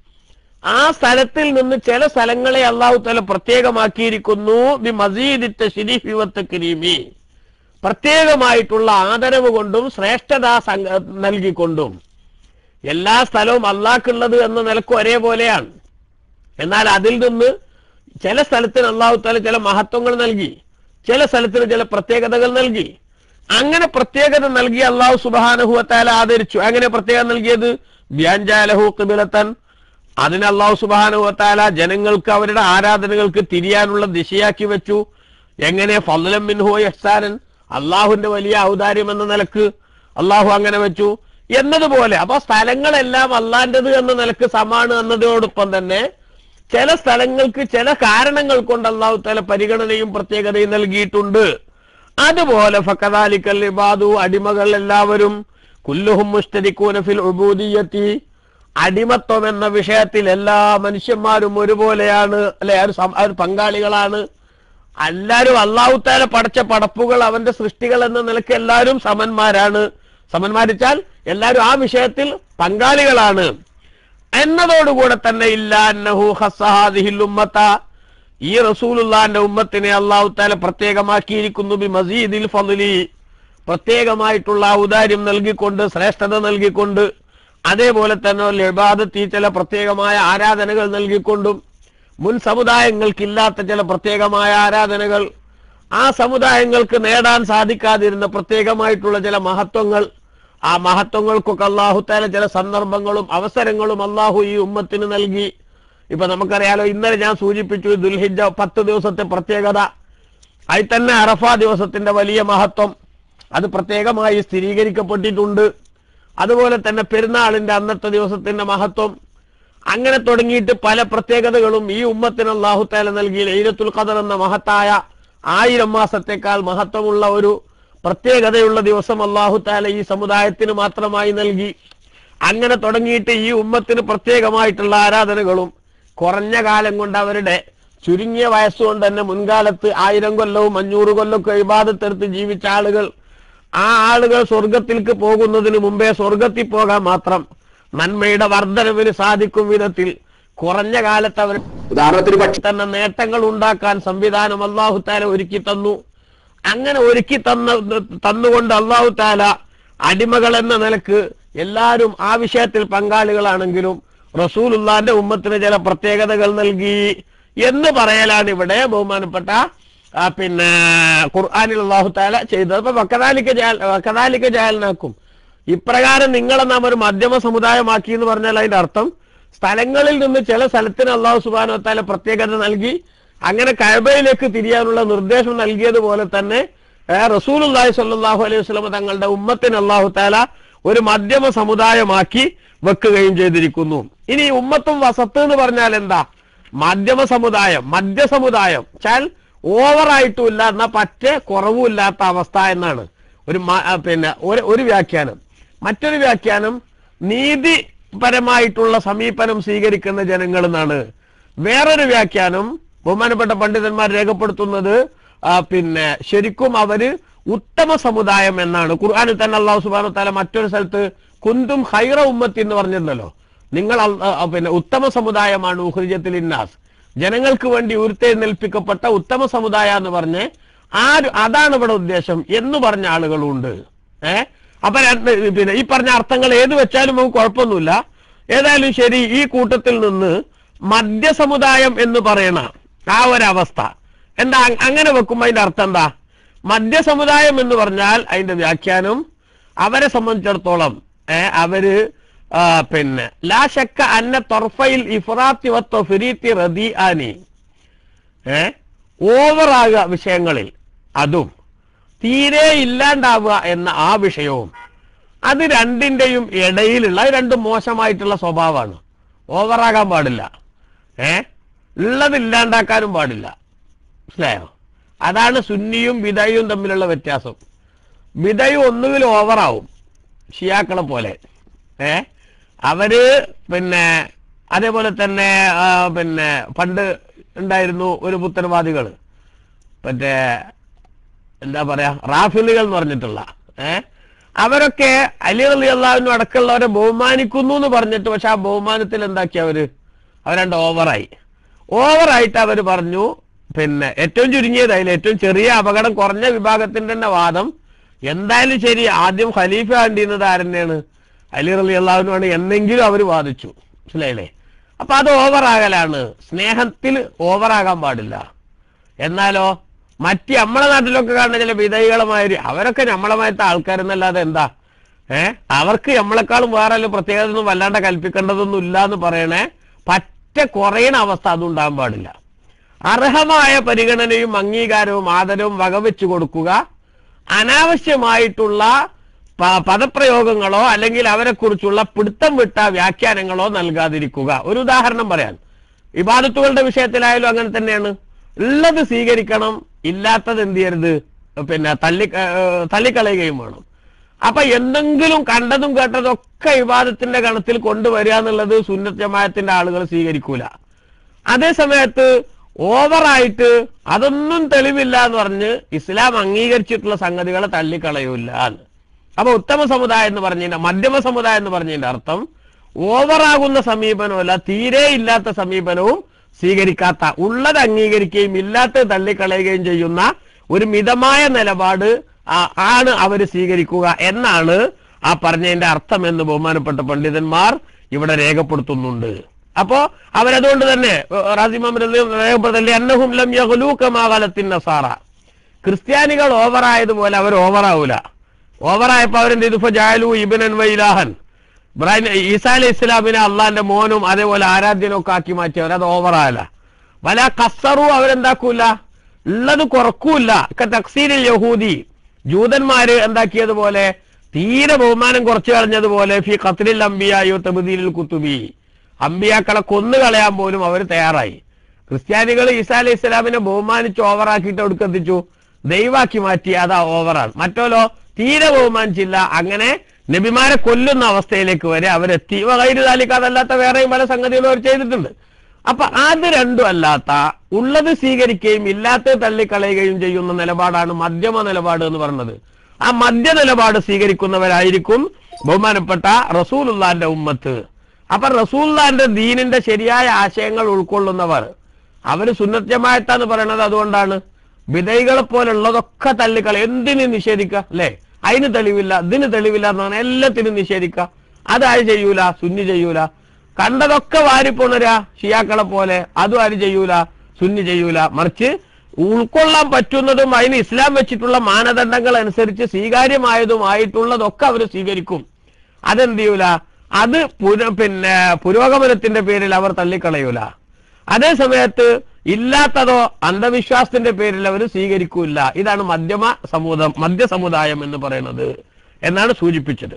ആ സ്ഥലത്തിൽ നിന്ന് ചില സ്ഥലങ്ങളെ അള്ളാഹു തല പ്രത്യേകമാക്കിയിരിക്കുന്നു ബി മസീദിത്തെ ശിരിഫിവത്ത് കിരീമി പ്രത്യേകമായിട്ടുള്ള ആദരവ് കൊണ്ടും ശ്രേഷ്ഠത സംഘ- നൽകിക്കൊണ്ടും എല്ലാ സ്ഥലവും അള്ളാഹ്ക്കുള്ളത് എന്ന നിലക്കും ഒരേപോലെയാണ് എന്നാൽ അതിൽ നിന്ന് ചില സ്ഥലത്തിന് അള്ളാഹു താല ചില മഹത്വങ്ങൾ നൽകി ചില സ്ഥലത്തിന് ചില പ്രത്യേകതകൾ നൽകി അങ്ങനെ പ്രത്യേകത നൽകി അള്ളാഹു സുബാനഹുവത്താല ആദരിച്ചു അങ്ങനെ പ്രത്യേകത നൽകിയത് വ്യാഞ്ചാലഹു കിബിലത്തൻ അതിന് അള്ളാഹു സുബാനുവത്താല ജനങ്ങൾക്ക് അവരുടെ ആരാധനകൾക്ക് തിരിയാനുള്ള ദിശയാക്കി വെച്ചു എങ്ങനെ ഫضലം മിൻഹു യഹ്സാനൻ അള്ളാഹുവിന്റെ വലിയ ഔദാര്യം എന്ന നിലക്ക് അള്ളാഹു അങ്ങനെ വെച്ചു എന്നതുപോലെ അപ്പൊ സ്ഥലങ്ങളെല്ലാം അള്ളാന്റത് എന്ന നിലക്ക് സമാണ് എന്നതോടൊപ്പം തന്നെ ചില സ്ഥലങ്ങൾക്ക് ചില കാരണങ്ങൾ കൊണ്ട് അള്ളാഹു തല പരിഗണനയും പ്രത്യേകതയും നൽകിയിട്ടുണ്ട് അതുപോലെ ഫക്കദാലിക്കൽ ഇബാദു അടിമകൾ എല്ലാവരും കുല്ലുഹും മുസ്തരിക്കൂന ഫിൽ ഉബൂദിയത്തി അടിമത്വം എന്ന വിഷയത്തിൽ എല്ലാ മനുഷ്യന്മാരും ഒരുപോലെയാണ് അല്ലെ അവർ സം- അവർ പങ്കാളികളാണ് എല്ലാരും അള്ളാഹുത്താല പടച്ച പടപ്പുകൾ അവന്റെ സൃഷ്ടികൾ എന്ന നിലയ്ക്ക് എല്ലാവരും സമന്മാരാണ് സമന്മാരിച്ചാൽ എല്ലാവരും ആ വിഷയത്തിൽ പങ്കാളികളാണ് എന്നതോടുകൂടെ തന്നെ ഇല്ല അന്നഹു ഹസ്സഹാദിഹിൽ ഉമ്മത്ത ഈ റസൂലുള്ളാന്റെ ഉമ്മത്തിനെ അള്ളാഹു താല പ്രത്യേകമാക്കിയിരിക്കുന്നു ബി മസീദിൽ ഫضലി പ്രത്യേകമായിട്ടുള്ള ഔദാര്യം നൽകിക്കൊണ്ട് ശ്രേഷ്ഠത നൽകിക്കൊണ്ട് അതേപോലെ തന്നെ ലബാദത്തി ചില പ്രത്യേകമായ ആരാധനകൾ നൽകിക്കൊണ്ടും മുൻ സമുദായങ്ങൾക്കില്ലാത്ത ചില പ്രത്യേകമായ ആരാധനകൾ ആ സമുദായങ്ങൾക്ക് നേടാൻ സാധിക്കാതിരുന്ന പ്രത്യേകമായിട്ടുള്ള ചില മഹത്വങ്ങൾ ആ മഹത്വങ്ങൾക്കൊക്കെ അള്ളാഹു താല ചില സന്ദർഭങ്ങളും അവസരങ്ങളും അള്ളാഹു ഈ ഉമ്മത്തിന് നൽകി ഇപ്പൊ നമുക്കറിയാലോ ഇന്നലെ ഞാൻ സൂചിപ്പിച്ചു ദുൽഹിജ പത്ത് ദിവസത്തെ പ്രത്യേകത അതിൽ തന്നെ അറഫ ദിവസത്തിന്റെ വലിയ മഹത്വം അത് പ്രത്യേകമായി സ്ഥിരീകരിക്കപ്പെട്ടിട്ടുണ്ട് അതുപോലെ തന്നെ പെരുന്നാളിന്റെ അന്നത്തെ ദിവസത്തിന്റെ മഹത്വം അങ്ങനെ തുടങ്ങിയിട്ട് പല പ്രത്യേകതകളും ഈ ഉമ്മത്തിന് അള്ളാഹുത്താല നൽകി ലൈലത്തുൽ ഖദർ എന്ന മഹത്തായ ആയിരം മാസത്തേക്കാൾ മഹത്വമുള്ള ഒരു പ്രത്യേകതയുള്ള ദിവസം അള്ളാഹുത്താല ഈ സമുദായത്തിന് മാത്രമായി നൽകി അങ്ങനെ തുടങ്ങിയിട്ട് ഈ ഉമ്മത്തിന് പ്രത്യേകമായിട്ടുള്ള ആരാധനകളും കുറഞ്ഞ കാലം കൊണ്ട് അവരുടെ ചുരുങ്ങിയ വയസ്സുകൊണ്ട് തന്നെ മുൻകാലത്ത് ആയിരം കൊല്ലവും അഞ്ഞൂറ് കൊല്ലമൊക്കെ ഇബാദത്തെടുത്ത് ജീവിച്ച ആളുകൾ ആ ആളുകൾ സ്വർഗത്തിലേക്ക് പോകുന്നതിന് മുമ്പേ സ്വർഗത്തിൽ പോകാൻ മാത്രം നന്മയുടെ വർധനവിന് സാധിക്കും വിധത്തിൽ കുറഞ്ഞ കാലത്ത് അവർ ഉദാഹരണത്തിന് പക്ഷി തന്നെ നേട്ടങ്ങൾ ഉണ്ടാക്കാൻ സംവിധാനം അള്ളാഹു താല ഒരുക്കി തന്നു അങ്ങനെ ഒരുക്കി തന്ന തന്നുകൊണ്ട് അള്ളാഹു താല അടിമകൾ എന്ന നിലക്ക് എല്ലാവരും ആ വിഷയത്തിൽ പങ്കാളികളാണെങ്കിലും റസൂലുള്ളാന്റെ ഉമ്മത്തിന് ചില പ്രത്യേകതകൾ നൽകി എന്ന് പറയലാണ് ഇവിടെ ബഹുമാനപ്പെട്ട ആ, പിന്നെ ഖുർആാനിൽ അള്ളാഹു താല ചെയ്തത് അപ്പൊ വക്കതാലിക്ക ജാൽ വക്കതാലിക്ക ജാലനാക്കും ഇപ്രകാരം നിങ്ങളെ നാം ഒരു മധ്യമ സമുദായമാക്കി എന്ന് പറഞ്ഞാൽ അതിന്റെ അർത്ഥം സ്ഥലങ്ങളിൽ നിന്ന് ചില സ്ഥലത്തിന് അള്ളാഹു സുബാനോ താല പ്രത്യേകത നൽകി അങ്ങനെ കഴബയിലേക്ക് തിരിയാനുള്ള നിർദ്ദേശം നൽകിയതുപോലെ തന്നെ റസൂൽ അള്ളാഹി സ്വല്ലല്ലാഹു അലൈഹി വസല്ലം തങ്ങളുടെ ഉമ്മത്തിന് അള്ളാഹു താല ഒരു മധ്യമ സമുദായമാക്കി വെക്കുകയും ചെയ്തിരിക്കുന്നു ഇനി ഈ ഉമ്മത്തും വസത്ത് എന്ന് പറഞ്ഞാൽ എന്താ മധ്യമ സമുദായം മധ്യ സമുദായം ചാൽ ഓവറായിട്ടുമില്ല എന്നാ പറ്റേ കുറവുമില്ലാത്ത അവസ്ഥ എന്നാണ് ഒരു മ- ആ, പിന്നെ ഒരു ഒരു വ്യാഖ്യാനം മറ്റൊരു വ്യാഖ്യാനം നീതിപരമായിട്ടുള്ള സമീപനം സ്വീകരിക്കുന്ന ജനങ്ങൾ എന്നാണ് വേറൊരു വ്യാഖ്യാനം ബഹുമാനപ്പെട്ട പണ്ഡിതന്മാർ രേഖപ്പെടുത്തുന്നത് ആ, പിന്നെ ശരിക്കും അവര് ഉത്തമ സമുദായം എന്നാണ് ഖുർആാനിൽ തന്നെ അള്ളാഹു സുബാന താല മറ്റൊരു സ്ഥലത്ത് കുന്തും ഹൈറ ഉമ്മത്തി എന്ന് പറഞ്ഞിരുന്നല്ലോ നിങ്ങൾ അൽ- ആ, പിന്നെ ഉത്തമ സമുദായമാണ് ഉഹ്രിജത്തിൽ ഇന്നാസ് ജനങ്ങൾക്ക് വേണ്ടി ഉയർത്തെഴുന്നേൽപ്പിക്കപ്പെട്ട ഉത്തമ സമുദായ എന്ന് പറഞ്ഞ് ആര് അതാണ് ഇവിടെ ഉദ്ദേശം എന്ന് പറഞ്ഞ ആളുകളുണ്ട് ഏ അപ്പൊ രണ്ട് പിന്നെ ഈ പറഞ്ഞ അർത്ഥങ്ങൾ ഏത് വെച്ചാലും നമുക്ക് കുഴപ്പമൊന്നുമില്ല ഏതായാലും ശരി ഈ കൂട്ടത്തിൽ നിന്ന് മധ്യസമുദായം എന്ന് പറയണ ആ ഒരവസ്ഥ എന്താ അ- അങ്ങനെ വെക്കുമ്പോ അതിന്റെ അർത്ഥം എന്താ മധ്യസമുദായം എന്ന് പറഞ്ഞാൽ അതിന്റെ വ്യാഖ്യാനം അവരെ സംബന്ധിച്ചിടത്തോളം ഏ, അവര് ആ, പിന്നെ ലാ ശക്ക അന്ന തൊർഫയിൽ ഇഫ്രാത്തി വത്തോ ഫിരീത്തി റദി ആനി ഏ ഓവറാകുക വിഷയങ്ങളിൽ അതും തീരെ ഇല്ലാണ്ടാവുക എന്ന ആ വിഷയവും അത് രണ്ടിന്റെയും ഇടയിലുള്ള അത് രണ്ടും മോശമായിട്ടുള്ള സ്വഭാവമാണ് ഓവറാകാൻ പാടില്ല ഏ ഉള്ളത് ഇല്ലാണ്ടാക്കാനും പാടില്ല മനസ്സിലായോ അതാണ് സുന്നിയും വിതയും തമ്മിലുള്ള വ്യത്യാസം വിതയും ഒന്നുകിൽ ഓവറാവും ഷിയാക്കളെ പോലെ ഏ അവര് പിന്നെ അതേപോലെ തന്നെ ആ, പിന്നെ പണ്ട് ഉണ്ടായിരുന്നു ഒരു പുത്തനവാദികൾ മറ്റേ എന്താ പറയാ റാഫിലുകൾ എന്ന് പറഞ്ഞിട്ടുള്ള ഏ അവരൊക്കെ അലി അലി അള്ളാഹുവിനും അടക്കമുള്ളവരെ ബഹുമാനിക്കുന്നു എന്ന് പറഞ്ഞിട്ട് പക്ഷെ ആ ബഹുമാനത്തിൽ എന്താക്കി അവര് അവരണ്ട് ഓവറായി ഓവറായിട്ട് അവർ പറഞ്ഞു പിന്നെ ഏറ്റവും ചുരുങ്ങിയത് അതിൽ ഏറ്റവും ചെറിയ അപകടം കുറഞ്ഞ വിഭാഗത്തിന്റെ തന്നെ വാദം എന്തായാലും ശരി ആദ്യം ഖലീഫ ആണ്ടിയുന്നത് ആരെന്നെയാണ് അലി അലി അള്ളാഹുവിനുമാണ് എന്നെങ്കിലും അവർ വാദിച്ചു മനസ്സിലായില്ലേ അപ്പൊ അത് ഓവറാകലാണ് സ്നേഹത്തിൽ ഓവറാകാൻ പാടില്ല എന്നാലോ മറ്റ് നമ്മളെ നാട്ടിലൊക്കെ കാണുന്ന ചില വിധേയികളുമാര് അവരൊക്കെ നമ്മളമായിട്ട് ആൾക്കാരെന്നല്ലാതെ എന്താ ഏ അവർക്ക് നമ്മളെക്കാളും വേറെ വല്ല പ്രത്യേകത ഒന്നും വല്ലാണ്ട് കൽപ്പിക്കേണ്ടതൊന്നും ഇല്ല എന്ന് പറയണേ പറ്റ കുറയണ അവസ്ഥ അതും ഉണ്ടാകാൻ പാടില്ല അർഹമായ പരിഗണനയും അംഗീകാരവും ആദരവും വകവെച്ചു കൊടുക്കുക അനാവശ്യമായിട്ടുള്ള പ- പദപ്രയോഗങ്ങളോ അല്ലെങ്കിൽ അവരെ കുറിച്ചുള്ള പിടുത്തം വിട്ട വ്യാഖ്യാനങ്ങളോ നൽകാതിരിക്കുക ഒരു ഉദാഹരണം പറയാൻ ഇബാദത്തുകളുടെ വിഷയത്തിലായാലും അങ്ങനെ തന്നെയാണ് ഉള്ളത് സ്വീകരിക്കണം ഇല്ലാത്തത് എന്ത് ചെയ്യരുത് പിന്നെ തള്ളി ഏഹ് തള്ളിക്കളയുകയും വേണം അപ്പൊ എന്തെങ്കിലും കണ്ടതും കേട്ടതും ഒക്കെ വിവാദത്തിന്റെ ഗണത്തിൽ കൊണ്ടുവരിക എന്നുള്ളത് സുന്നത്ത് ജമാഅത്തിന്റെ ആളുകൾ സ്വീകരിക്കൂല അതേ സമയത്ത് ഓവറായിട്ട് അതൊന്നും തെളിവില്ല എന്ന് പറഞ്ഞ് ഇസ്ലാം അംഗീകരിച്ചിട്ടുള്ള സംഗതികളെ തള്ളിക്കളയൂല എന്ന്. അപ്പൊ ഉത്തമ സമുദായം എന്ന് പറഞ്ഞതിന്റെ മധ്യമ സമുദായം എന്ന് പറഞ്ഞതിന്റെ അർത്ഥം ഓവറാകുന്ന സമീപനമല്ല തീരെ ഇല്ലാത്ത സമീപനവും സ്വീകരിക്കാത്ത ഉള്ളത് അംഗീകരിക്കുകയും ഇല്ലാത്തത് തള്ളിക്കളയുകയും ചെയ്യുന്ന ഒരു മിതമായ നിലപാട് ആ- ആണ് അവർ സ്വീകരിക്കുക എന്നാണ് ആ പറഞ്ഞതിന്റെ അർത്ഥം എന്ന് ബഹുമാനപ്പെട്ട പണ്ഡിതന്മാർ ഇവിടെ രേഖപ്പെടുത്തുന്നുണ്ട് അപ്പോ അവരതുകൊണ്ട് തന്നെ റാസിമാം രേഖപ്പെടുത്തല്ലേ അന്നഹും ലം യഹ്ലൂക്കമാകാലത്തിൻ നസാറ ക്രിസ്ത്യാനികൾ ഓവറായതുപോലെ അവർ ഓവറാവൂല ഓവറായപ്പോ അവരെന്ത് ചെയ്തു ഇപ്പൊ ജാലു ഇബിനൻ വൈലാഹൻ ഇബ്രാഹിം ഈസാ അലൈഹി ഇസ്ലാമിനെ അള്ളാന്റെ മോനും അതേപോലെ ആരാധ്യനും ഒക്കെ ആക്കി മാറ്റിയവർ അത് ഓവറായല്ല വല കസറു അവരെന്താക്കൂല ഉള്ളത് കുറക്കൂല തക്സീരിൽ യഹൂദി ജൂതന്മാര് എന്താക്കിയതുപോലെ തീരെ ബഹുമാനം കുറച്ചു കളഞ്ഞതുപോലെ ഫി ഖത്രിൽ അംബിയായോ തബുദീലിൽ കുത്തുബി അമ്പിയാക്കളെ കൊന്നു കളയാൻ പോലും അവർ തയ്യാറായി ക്രിസ്ത്യാനികൾ ഈസാ അലൈഹി ഇസ്ലാമിനെ ബഹുമാനിച്ച് ഓവറാക്കിയിട്ട് എവിടേക്ക് എത്തിച്ചു ദൈവാക്കി മാറ്റി അതാ ഓവറാണ് മറ്റോലോ തീരെ ബഹുമാനിച്ചില്ല അങ്ങനെ നബിമാരെ കൊല്ലുന്ന അവസ്ഥയിലേക്ക് വരെ അവരെത്തി വൈദ്യുതി താലിക്കാതല്ലാത്ത വേറെയും പല സംഗതികളും അവർ ചെയ്തിട്ടുണ്ട് അപ്പൊ അത് രണ്ടും അല്ലാത്ത ഉള്ളത് സ്വീകരിക്കുകയും ഇല്ലാത്തത് തള്ളിക്കളയുകയും ചെയ്യുന്ന നിലപാടാണ് മധ്യമ നിലപാട് എന്ന് പറയുന്നത് ആ മധ്യ നിലപാട് സ്വീകരിക്കുന്നവരായിരിക്കും ബഹുമാനപ്പെട്ട റസൂലുള്ളാന്റെ ഉമ്മത്ത് അപ്പൊ റസൂല്ലാന്റെ ദീനിന്റെ ശരിയായ ആശയങ്ങൾ ഉൾക്കൊള്ളുന്നവർ അവര് സുന്നത്ത് ജമാഅത്താന്ന് പറയുന്നത് അതുകൊണ്ടാണ് വിധൈകളെ പോലുള്ളതൊക്കെ തള്ളിക്കള എന്തിന് നിഷേധിക്കുക അല്ലെ അതിന് തെളിവില്ല ഇതിന് തെളിവില്ല എന്ന് പറഞ്ഞാൽ എല്ലാത്തിനും നിഷേധിക്കുക അത് ആര് ചെയ്യൂല സുന്നി ചെയ്യൂല കണ്ടതൊക്കെ വാരിപ്പോണരാ ഷിയാക്കളെ പോലെ അതും ആര് ചെയ്യൂല സുന്നി ചെയ്യൂല മറിച്ച് ഉൾക്കൊള്ളാൻ പറ്റുന്നതും അതിന് ഇസ്ലാം വെച്ചിട്ടുള്ള മാനദണ്ഡങ്ങൾ അനുസരിച്ച് സ്വീകാര്യമായതുമായിട്ടുള്ളതൊക്കെ അവർ സ്വീകരിക്കും അതെന്ത് ചെയ്യൂല അത് പുര പിന്നെ പുരോഗമനത്തിന്റെ പേരിൽ അവർ തള്ളിക്കളയൂല അതേ സമയത്ത് ഇല്ലാത്തതോ അന്ധവിശ്വാസത്തിന്റെ പേരിൽ അവർ സ്വീകരിക്കൂല ഇതാണ് മധ്യമ സമൂഹം മധ്യ സമുദായം എന്ന് പറയുന്നത് എന്നാണ് സൂചിപ്പിച്ചത്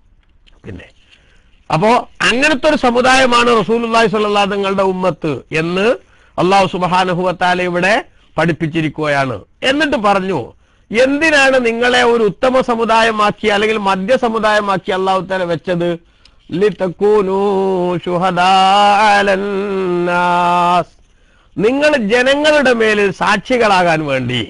പിന്നെ അപ്പോ അങ്ങനത്തെ ഒരു സമുദായമാണ് റസൂലുള്ളാഹി സ്വല്ലല്ലാഹു തങ്ങളുടെ ഉമ്മത്ത് എന്ന് അള്ളാഹു സുബ്ഹാനഹു ഇവിടെ പഠിപ്പിച്ചിരിക്കുകയാണ് എന്നിട്ട് പറഞ്ഞു എന്തിനാണ് നിങ്ങളെ ഒരു ഉത്തമ സമുദായമാക്കി അല്ലെങ്കിൽ മധ്യ സമുദായമാക്കി അള്ളാഹു താല വെച്ചത് ലിതകൂനൂ ശുഹദാ അലന്നാസ്. നിങ്ങൾ ജനങ്ങളുടെ മേലിൽ സാക്ഷികളാകാൻ വേണ്ടി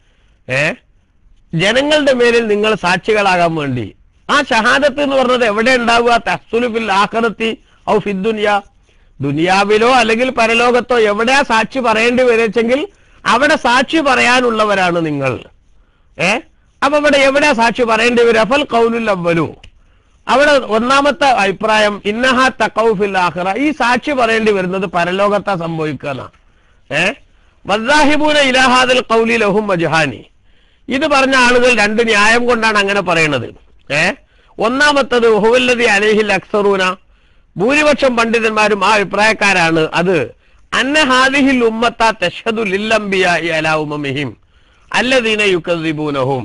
ഏ ജനങ്ങളുടെ മേലിൽ നിങ്ങൾ സാക്ഷികളാകാൻ വേണ്ടി ആ ഷഹാദത്ത് എന്ന് പറഞ്ഞത് എവിടെ ഉണ്ടാവുക തഹ്സുലുഫിൽ ആഖിറത്തി ഔ ഫിദ്ദുനിയ ദുനിയാവിലോ അല്ലെങ്കിൽ പരലോകത്തോ എവിടെയാ സാക്ഷി പറയേണ്ടി വരെച്ചെങ്കിൽ അവിടെ സാക്ഷി പറയാനുള്ളവരാണ് നിങ്ങൾ ഏ അപ്പൊ ഇവിടെ എവിടെയാ സാക്ഷി പറയേണ്ടി വരും അഫൽ കൗലുൽ അവലു അവിടെ ഒന്നാമത്തെ അഭിപ്രായം ഇന്നഹ തക്കൗഫിൽ ആഖിറ ഈ സാക്ഷി പറയേണ്ടി വരുന്നത് പരലോകത്താ സംഭവിക്കുന്ന ഏ വദ്ദാഹിബൂന ഇലാഹാദൽ കൗലി ലഹും വജഹാനി ഇത് പറഞ്ഞ ആളുകൾ രണ്ട് ന്യായം കൊണ്ടാണ് അങ്ങനെ പറയുന്നത് ഏ ഒന്നാമത്തത് ഹുവല്ലതി അലഹിൽ അക്സറൂന ഭൂരിപക്ഷം പണ്ഡിതന്മാരും ആ അഭിപ്രായക്കാരാണ് അത് അന്ന ഹാദിഹിൽ ഉമ്മത്ത തെഷദു ലില്ലംബിയ അലാ ഉമമിഹിം അല്ലദീന യുക്കദ്ദിബൂനഹും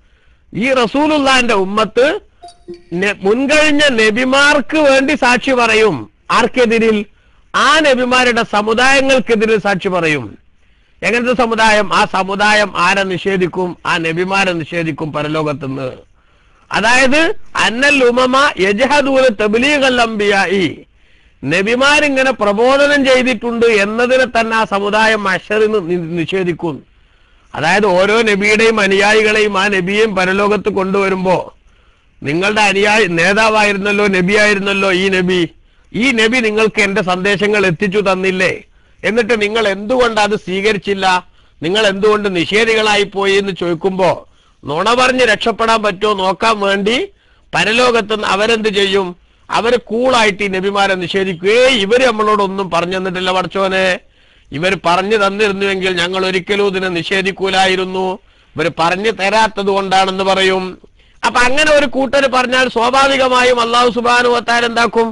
ഈ റസൂലുള്ളാന്റെ ഉമ്മത്ത് നെ- മുൻകഴിഞ്ഞ നബിമാർക്ക് വേണ്ടി സാക്ഷി പറയും ആർക്കെതിരിൽ ആ നബിമാരുടെ സമുദായങ്ങൾക്കെതിരിൽ സാക്ഷി പറയും എങ്ങനത്തെ സമുദായം ആ സമുദായം ആരെ നിഷേധിക്കും ആ നബിമാരെ നിഷേധിക്കും പരലോകത്തുനിന്ന് അതായത് അന്നൽ ഉമമ യജഹദൂന തബ്ലീഗൽ അംബിയായി നബിമാരിങ്ങനെ പ്രബോധനം ചെയ്തിട്ടുണ്ട് എന്നതിനെ തന്നെ ആ സമുദായം അഷറിന് നിഷേധിക്കും അതായത് ഓരോ നബിയുടെയും അനുയായികളെയും ആ നബിയെയും പരലോകത്ത് കൊണ്ടുവരുമ്പോ നിങ്ങളുടെ അനുയായി നേതാവായിരുന്നല്ലോ നബിയായിരുന്നല്ലോ ഈ നബി ഈ നബി നിങ്ങൾക്ക് എന്റെ സന്ദേശങ്ങൾ എത്തിച്ചു തന്നില്ലേ എന്നിട്ട് നിങ്ങൾ എന്തുകൊണ്ട് അത് സ്വീകരിച്ചില്ല നിങ്ങൾ എന്തുകൊണ്ട് നിഷേധികളായി പോയി എന്ന് ചോദിക്കുമ്പോ നുണ പറഞ്ഞ് രക്ഷപ്പെടാൻ പറ്റുമോ നോക്കാൻ വേണ്ടി പരലോകത്ത് നിന്ന് അവരെന്ത് ചെയ്യും അവര് കൂളായിട്ട് ഈ നബിമാരെ നിഷേധിക്കുകേ ഇവര് നമ്മളോടൊന്നും പറഞ്ഞു തന്നിട്ടില്ല പഠിച്ചോനെ ഇവർ പറഞ്ഞു തന്നിരുന്നുവെങ്കിൽ ഞങ്ങൾ ഒരിക്കലും ഇതിനെ നിഷേധിക്കൂലായിരുന്നു ഇവർ പറഞ്ഞു തരാത്തത് കൊണ്ടാണെന്ന് പറയും അപ്പൊ അങ്ങനെ ഒരു കൂട്ടർ പറഞ്ഞാൽ സ്വാഭാവികമായും അള്ളാഹു സുബാനു വത്താൽ എന്താക്കും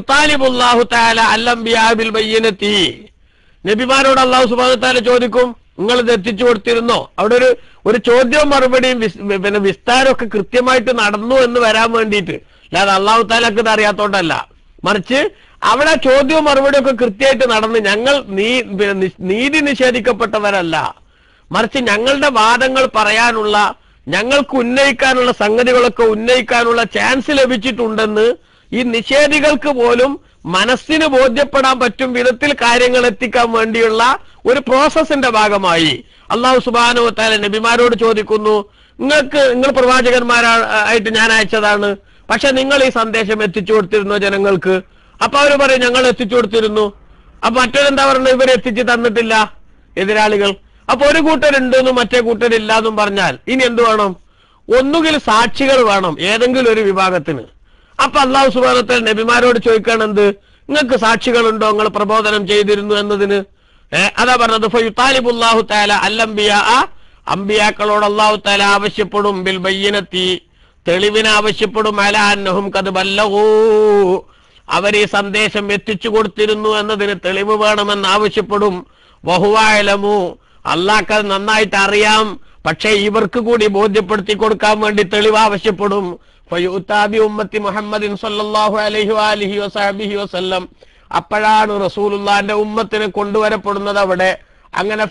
ഫയുത്താലിബുല്ലാഹു താല അല്ലംബിയാബിൽ ബയ്യനത്തി നബിമാരോട് അള്ളാഹു സുബാനു താല ചോദിക്കും നിങ്ങൾ ഇത് എത്തിച്ചു കൊടുത്തിരുന്നോ അവിടെ ഒരു ഒരു ചോദ്യവും മറുപടിയും വിസ്- പിന്നെ വിസ്താരമൊക്കെ കൃത്യമായിട്ട് നടന്നു എന്ന് വരാൻ വേണ്ടിയിട്ട് അല്ലാതെ അള്ളാഹു താലക്ക് ഇത് അറിയാത്തോണ്ടല്ല മറിച്ച് അവിടെ ചോദ്യവും മറുപടിയും ഒക്കെ കൃത്യമായിട്ട് നടന്ന് ഞങ്ങൾ നീ പിന്നെ നിഷ്- നീതി നിഷേധിക്കപ്പെട്ടവരല്ല മറിച്ച് ഞങ്ങളുടെ വാദങ്ങൾ പറയാനുള്ള ഞങ്ങൾക്ക് ഉന്നയിക്കാനുള്ള സംഗതികളൊക്കെ ഉന്നയിക്കാനുള്ള ചാൻസ് ലഭിച്ചിട്ടുണ്ടെന്ന് ഈ നിഷേധികൾക്ക് പോലും മനസ്സിന് ബോധ്യപ്പെടാൻ പറ്റും വിധത്തിൽ കാര്യങ്ങൾ എത്തിക്കാൻ വേണ്ടിയുള്ള ഒരു പ്രോസസ്സിന്റെ ഭാഗമായി അള്ളാഹു സുബാനു താല നബിമാരോട് ചോദിക്കുന്നു നിങ്ങൾക്ക് നിങ്ങൾ പ്രവാചകന്മാരായിട്ട് ഞാൻ അയച്ചതാണ് പക്ഷെ നിങ്ങൾ ഈ സന്ദേശം എത്തിച്ചു കൊടുത്തിരുന്നോ ജനങ്ങൾക്ക് അപ്പൊ അവര് പറയും ഞങ്ങൾ എത്തിച്ചു കൊടുത്തിരുന്നു അപ്പൊ മറ്റൊരെന്താ പറയുന്നത് ഇവരെ എത്തിച്ചു തന്നിട്ടില്ല എതിരാളികൾ അപ്പൊ ഒരു കൂട്ടരുണ്ടെന്നും മറ്റേ കൂട്ടരില്ല എന്നും പറഞ്ഞാൽ ഇനി എന്ത് വേണം ഒന്നുകിൽ സാക്ഷികൾ വേണം ഏതെങ്കിലും ഒരു വിഭാഗത്തിന് അപ്പൊ അള്ളാഹു സുബാനത്തിൽ നബിമാരോട് ചോദിക്കണം എന്ത് നിങ്ങൾക്ക് സാക്ഷികളുണ്ടോ നിങ്ങൾ പ്രബോധനം ചെയ്തിരുന്നു എന്നതിന് ഏ അതാ പറഞ്ഞത് ഫയുത്താലിബുല്ലാഹു താല അല്ലംബിയ അമ്പിയാക്കളോട് അള്ളാഹു താല ആവശ്യപ്പെടും ബിൽ ബയ്യനത്തി തെളിവിന് ആവശ്യപ്പെടും അല അന്നഹും കത് ബല്ലവൂ അവർ ഈ സന്ദേശം എത്തിച്ചു കൊടുത്തിരുന്നു എന്നതിന് തെളിവ് വേണമെന്ന് ആവശ്യപ്പെടും വഹുവായലമു അള്ളാഹ് അത് നന്നായിട്ട് അറിയാം പക്ഷേ ഇവർക്ക് കൂടി ബോധ്യപ്പെടുത്തി കൊടുക്കാൻ വേണ്ടി തെളിവ് ആവശ്യപ്പെടും ഫയുത്താബി ഉമ്മത്തി മുഹമ്മദിൻ സല്ലല്ലാഹു അലൈഹി വാലിഹി വസഹബിഹി വസല്ലം അപ്പോഴാണ് റസൂലുള്ളാന്റെ ഉമ്മത്തിന് കൊണ്ടുവരപ്പെടുന്നത് അവിടെ അങ്ങനെ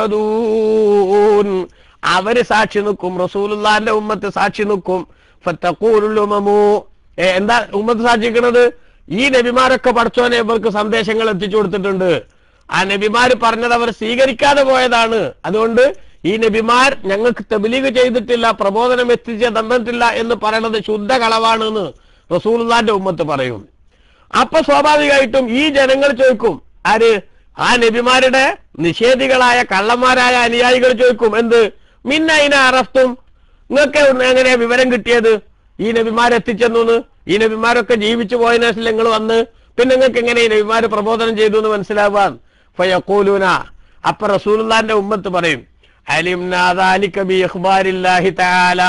ഫേഷദൂൻ അവര് സാക്ഷി നിൽക്കും റസൂലുള്ളാന്റെ ഉമ്മത്ത് സാക്ഷി നിൽക്കും ഫത്തഖൂലുൽ ഉമമു ഏ, എന്താ ഉമ്മത്ത് സാക്ഷിക്കുന്നത് ഈ നബിമാരൊക്കെ പഠിച്ചോനെ ഇവർക്ക് സന്ദേശങ്ങൾ എത്തിച്ചു കൊടുത്തിട്ടുണ്ട് ആ നബിമാര് പറഞ്ഞത് അവർ സ്വീകരിക്കാതെ പോയതാണ് അതുകൊണ്ട് ഈ നബിമാർ ഞങ്ങൾക്ക് തെബിലീഗ് ചെയ്തിട്ടില്ല പ്രബോധനം എത്തിച്ച് തന്നിട്ടില്ല എന്ന് പറയുന്നത് ശുദ്ധ കളവാണ് എന്ന് റസൂലുള്ളാന്റെ ഉമ്മത്ത് പറയും അപ്പൊ സ്വാഭാവികമായിട്ടും ഈ ജനങ്ങൾ ചോദിക്കും ആര് ആ നബിമാരുടെ നിഷേധികളായ കള്ളന്മാരായ അനുയായികൾ ചോദിക്കും എന്ത് മിന്നൈന അറസ്തും നിങ്ങൾക്ക് എങ്ങനെ വിവരം കിട്ടിയത് ഈ നബിമാരെ എത്തിച്ചെന്നു ഈ നബിമാരൊക്കെ ജീവിച്ചു പോയതിനു ശേഷം നിങ്ങൾ വന്ന് പിന്നെ നിങ്ങൾക്ക് എങ്ങനെ ഈ നബിമാര് പ്രബോധനം ചെയ്തു എന്ന് മനസ്സിലാവാൻ ഫയക്കൂലൂന അപ്പൊ റസൂലുള്ളാന്റെ ഉമ്മത്ത് പറയും അലിംനാ ദാലിക ബി ഇഖ്ബാരില്ലാഹി തആല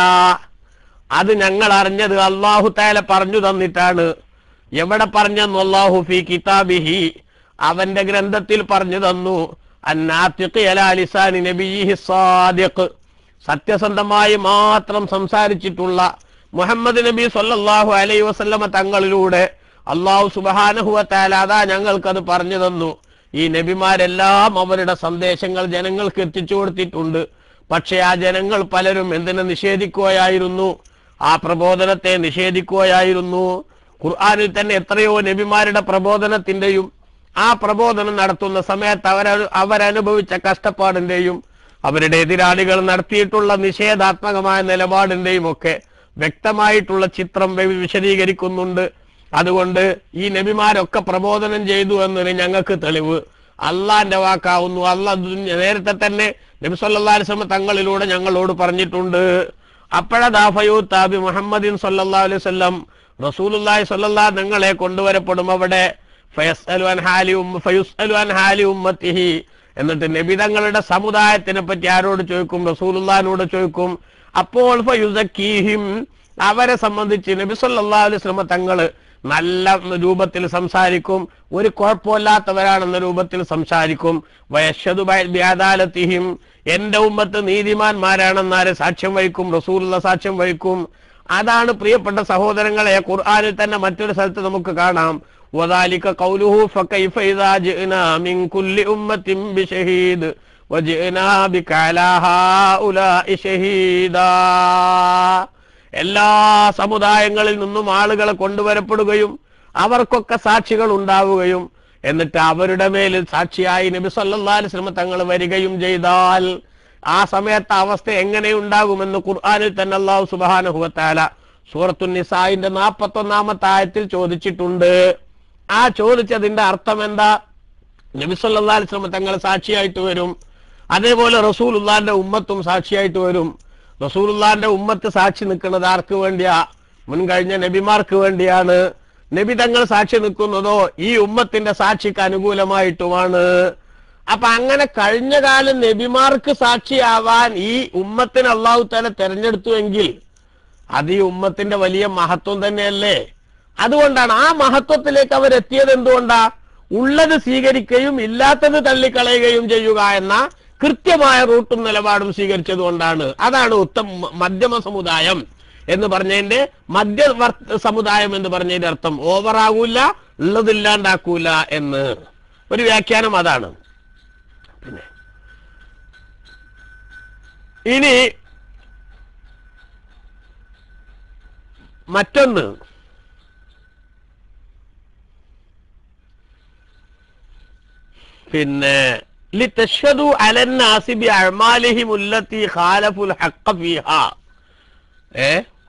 അത് ഞങ്ങൾ അറിഞ്ഞത് അള്ളാഹു താല പറഞ്ഞു തന്നിട്ടാണ് എവിടെ പറഞ്ഞെന്നു അള്ളാഹു ഫി കിതാബിഹി അവന്റെ ഗ്രന്ഥത്തിൽ പറഞ്ഞു തന്നു അന്നാത്തിഖ് അലാ ലിസാനി നബിയിഹി സാദിഖ് സത്യസന്ധമായി മാത്രം സംസാരിച്ചിട്ടുള്ള മുഹമ്മദ് നബി സല്ലല്ലാഹു അലൈഹി വസല്ലമ തങ്ങളിലൂടെ അള്ളാഹു സുബഹാനഹുവ താല അതാ ഞങ്ങൾക്കത് പറഞ്ഞു തന്നു ഈ നബിമാരെല്ലാം അവരുടെ സന്ദേശങ്ങൾ ജനങ്ങൾക്ക് എത്തിച്ചു കൊടുത്തിട്ടുണ്ട് പക്ഷെ ആ ജനങ്ങൾ പലരും എന്തിനെ നിഷേധിക്കുകയായിരുന്നു ആ പ്രബോധനത്തെ നിഷേധിക്കുകയായിരുന്നു ഖുർആനിൽ തന്നെ എത്രയോ നബിമാരുടെ പ്രബോധനത്തിന്റെയും ആ പ്രബോധനം നടത്തുന്ന സമയത്ത് അവർ അവരനുഭവിച്ച കഷ്ടപ്പാടിന്റെയും അവരുടെ എതിരാളികൾ നടത്തിയിട്ടുള്ള നിഷേധാത്മകമായ നിലപാടിന്റെയും ഒക്കെ വ്യക്തമായിട്ടുള്ള ചിത്രം വി- വിശദീകരിക്കുന്നുണ്ട് അതുകൊണ്ട് ഈ നബിമാരൊക്കെ പ്രബോധനം ചെയ്തു എന്നതിന് ഞങ്ങൾക്ക് തെളിവ് അള്ളാന്റെ വാക്കാവുന്നു അല്ല നേരത്തെ തന്നെ നബി സല്ലല്ലാഹു അലൈഹി വസല്ലം തങ്ങളിലൂടെ ഞങ്ങളോട് പറഞ്ഞിട്ടുണ്ട് അപ്പോഴതാ ഫയൂത്താബി മുഹമ്മദിൻ സല്ലല്ലാഹു അലൈഹി വസല്ലം റസൂലുള്ളാഹി സ്വല്ലല്ലാഹു നിങ്ങളെ കൊണ്ടുവരപ്പെടും അവിടെ ഫയസ്അലു അൻ ഹാലി ഉമ്മ ഫയുസ്അലു അൻ ഹാലി ഉമ്മത്തിഹി എന്നിട്ട് നബി തങ്ങളുടെ സമുദായത്തിനെ പറ്റി ആരോട് ചോദിക്കും റസൂലുള്ളാഹിനോട് ചോദിക്കും അപ്പോൾ ഫയുസക്കീഹിം അവരെ സംബന്ധിച്ച് നബി സല്ലല്ലാഹു അലൈഹി വസല്ലം തങ്ങള് നല്ല രൂപത്തിൽ സംസാരിക്കും ഒരു കുഴപ്പമില്ലാത്തവരാണെന്ന രൂപത്തിൽ സംസാരിക്കും വയഷദു ബ്യാദാലത്തിഹിം എന്റെ ഉമ്മത്ത് നീതിമാന്മാരാണെന്നാര് സാക്ഷ്യം വഹിക്കും റസൂലുള്ള സാക്ഷ്യം വഹിക്കും അതാണ് പ്രിയപ്പെട്ട സഹോദരങ്ങളെ ഖുർആനിൽ തന്നെ മറ്റൊരു സ്ഥലത്ത് നമുക്ക് കാണാം وذلك قوله فكيف إذا جئنا من كل أمة بشهيد وجئنا بك على هؤلاء شهيدا എല്ലാ സമുദായങ്ങളിൽ നിന്നും ആളുകളെ കൊണ്ടുവരപ്പെടുകയും അവർക്കൊക്കെ സാക്ഷികൾ ഉണ്ടാവുകയും എന്നിട്ട് അവരുടെ മേലിൽ സാക്ഷിയായി നബി സല്ലല്ലാഹു അലൈഹി വസല്ലം തങ്ങൾ വരികയും ചെയ്താൽ ആ സമയത്ത് അവസ്ഥ എങ്ങനെ ഉണ്ടാകുമെന്ന് ഖുർആനിൽ തന്നെ അള്ളാഹു സുബ്ഹാനഹു വതആല സൂറത്തു നിസായിന്റെ നാൽപ്പത്തി ഒന്നാമത്തെ ആയത്തിൽ ചോദിച്ചിട്ടുണ്ട് ആ ചോദിച്ചതിന്റെ അർത്ഥം എന്താ നബി സല്ലല്ലാഹു അലൈഹി വസല്ലം തങ്ങൾ സാക്ഷിയായിട്ട് വരും അതേപോലെ റസൂലുള്ളാന്റെ ഉമ്മത്തും സാക്ഷിയായിട്ട് വരും റസൂലുള്ളാന്റെ ഉമ്മത്ത് സാക്ഷി നിൽക്കുന്നത് ആർക്ക് വേണ്ടിയാ മുൻകഴിഞ്ഞ നബിമാർക്ക് വേണ്ടിയാണ് നബി തങ്ങൾ സാക്ഷി നിൽക്കുന്നതോ ഈ ഉമ്മത്തിന്റെ സാക്ഷിക്ക് അനുകൂലമായിട്ടുമാണ് അപ്പൊ അങ്ങനെ കഴിഞ്ഞ കാലം നബിമാർക്ക് സാക്ഷിയാവാൻ ഈ ഉമ്മത്തിന് അള്ളാഹു തന്നെ തെരഞ്ഞെടുത്തുവെങ്കിൽ അത് ഈ ഉമ്മത്തിന്റെ വലിയ മഹത്വം തന്നെയല്ലേ അതുകൊണ്ടാണ് ആ മഹത്വത്തിലേക്ക് അവർ എത്തിയത് എന്തുകൊണ്ടാ ഉള്ളത് സ്വീകരിക്കുകയും ഇല്ലാത്തത് തള്ളിക്കളയുകയും ചെയ്യുക എന്ന കൃത്യമായ റൂട്ടും നിലപാടും സ്വീകരിച്ചത് കൊണ്ടാണ് അതാണ് ഉത്തമ മധ്യമ സമുദായം എന്ന് പറഞ്ഞതിന്റെ മധ്യ വർ- സമുദായം എന്ന് പറഞ്ഞതിന്റെ അർത്ഥം ഓവറാകൂല ഉള്ളതില്ലാണ്ടാക്കൂല എന്ന് ഒരു വ്യാഖ്യാനം അതാണ് പിന്നെ ഇനി മറ്റൊന്ന് പിന്നെ ലിതശ്ഹദു അലന്നാസി ബി അഅമാലിഹിം ഉല്ലത്തി ഖാലഫുൽ ഹഖ്ഖ ഫീഹാ ഏ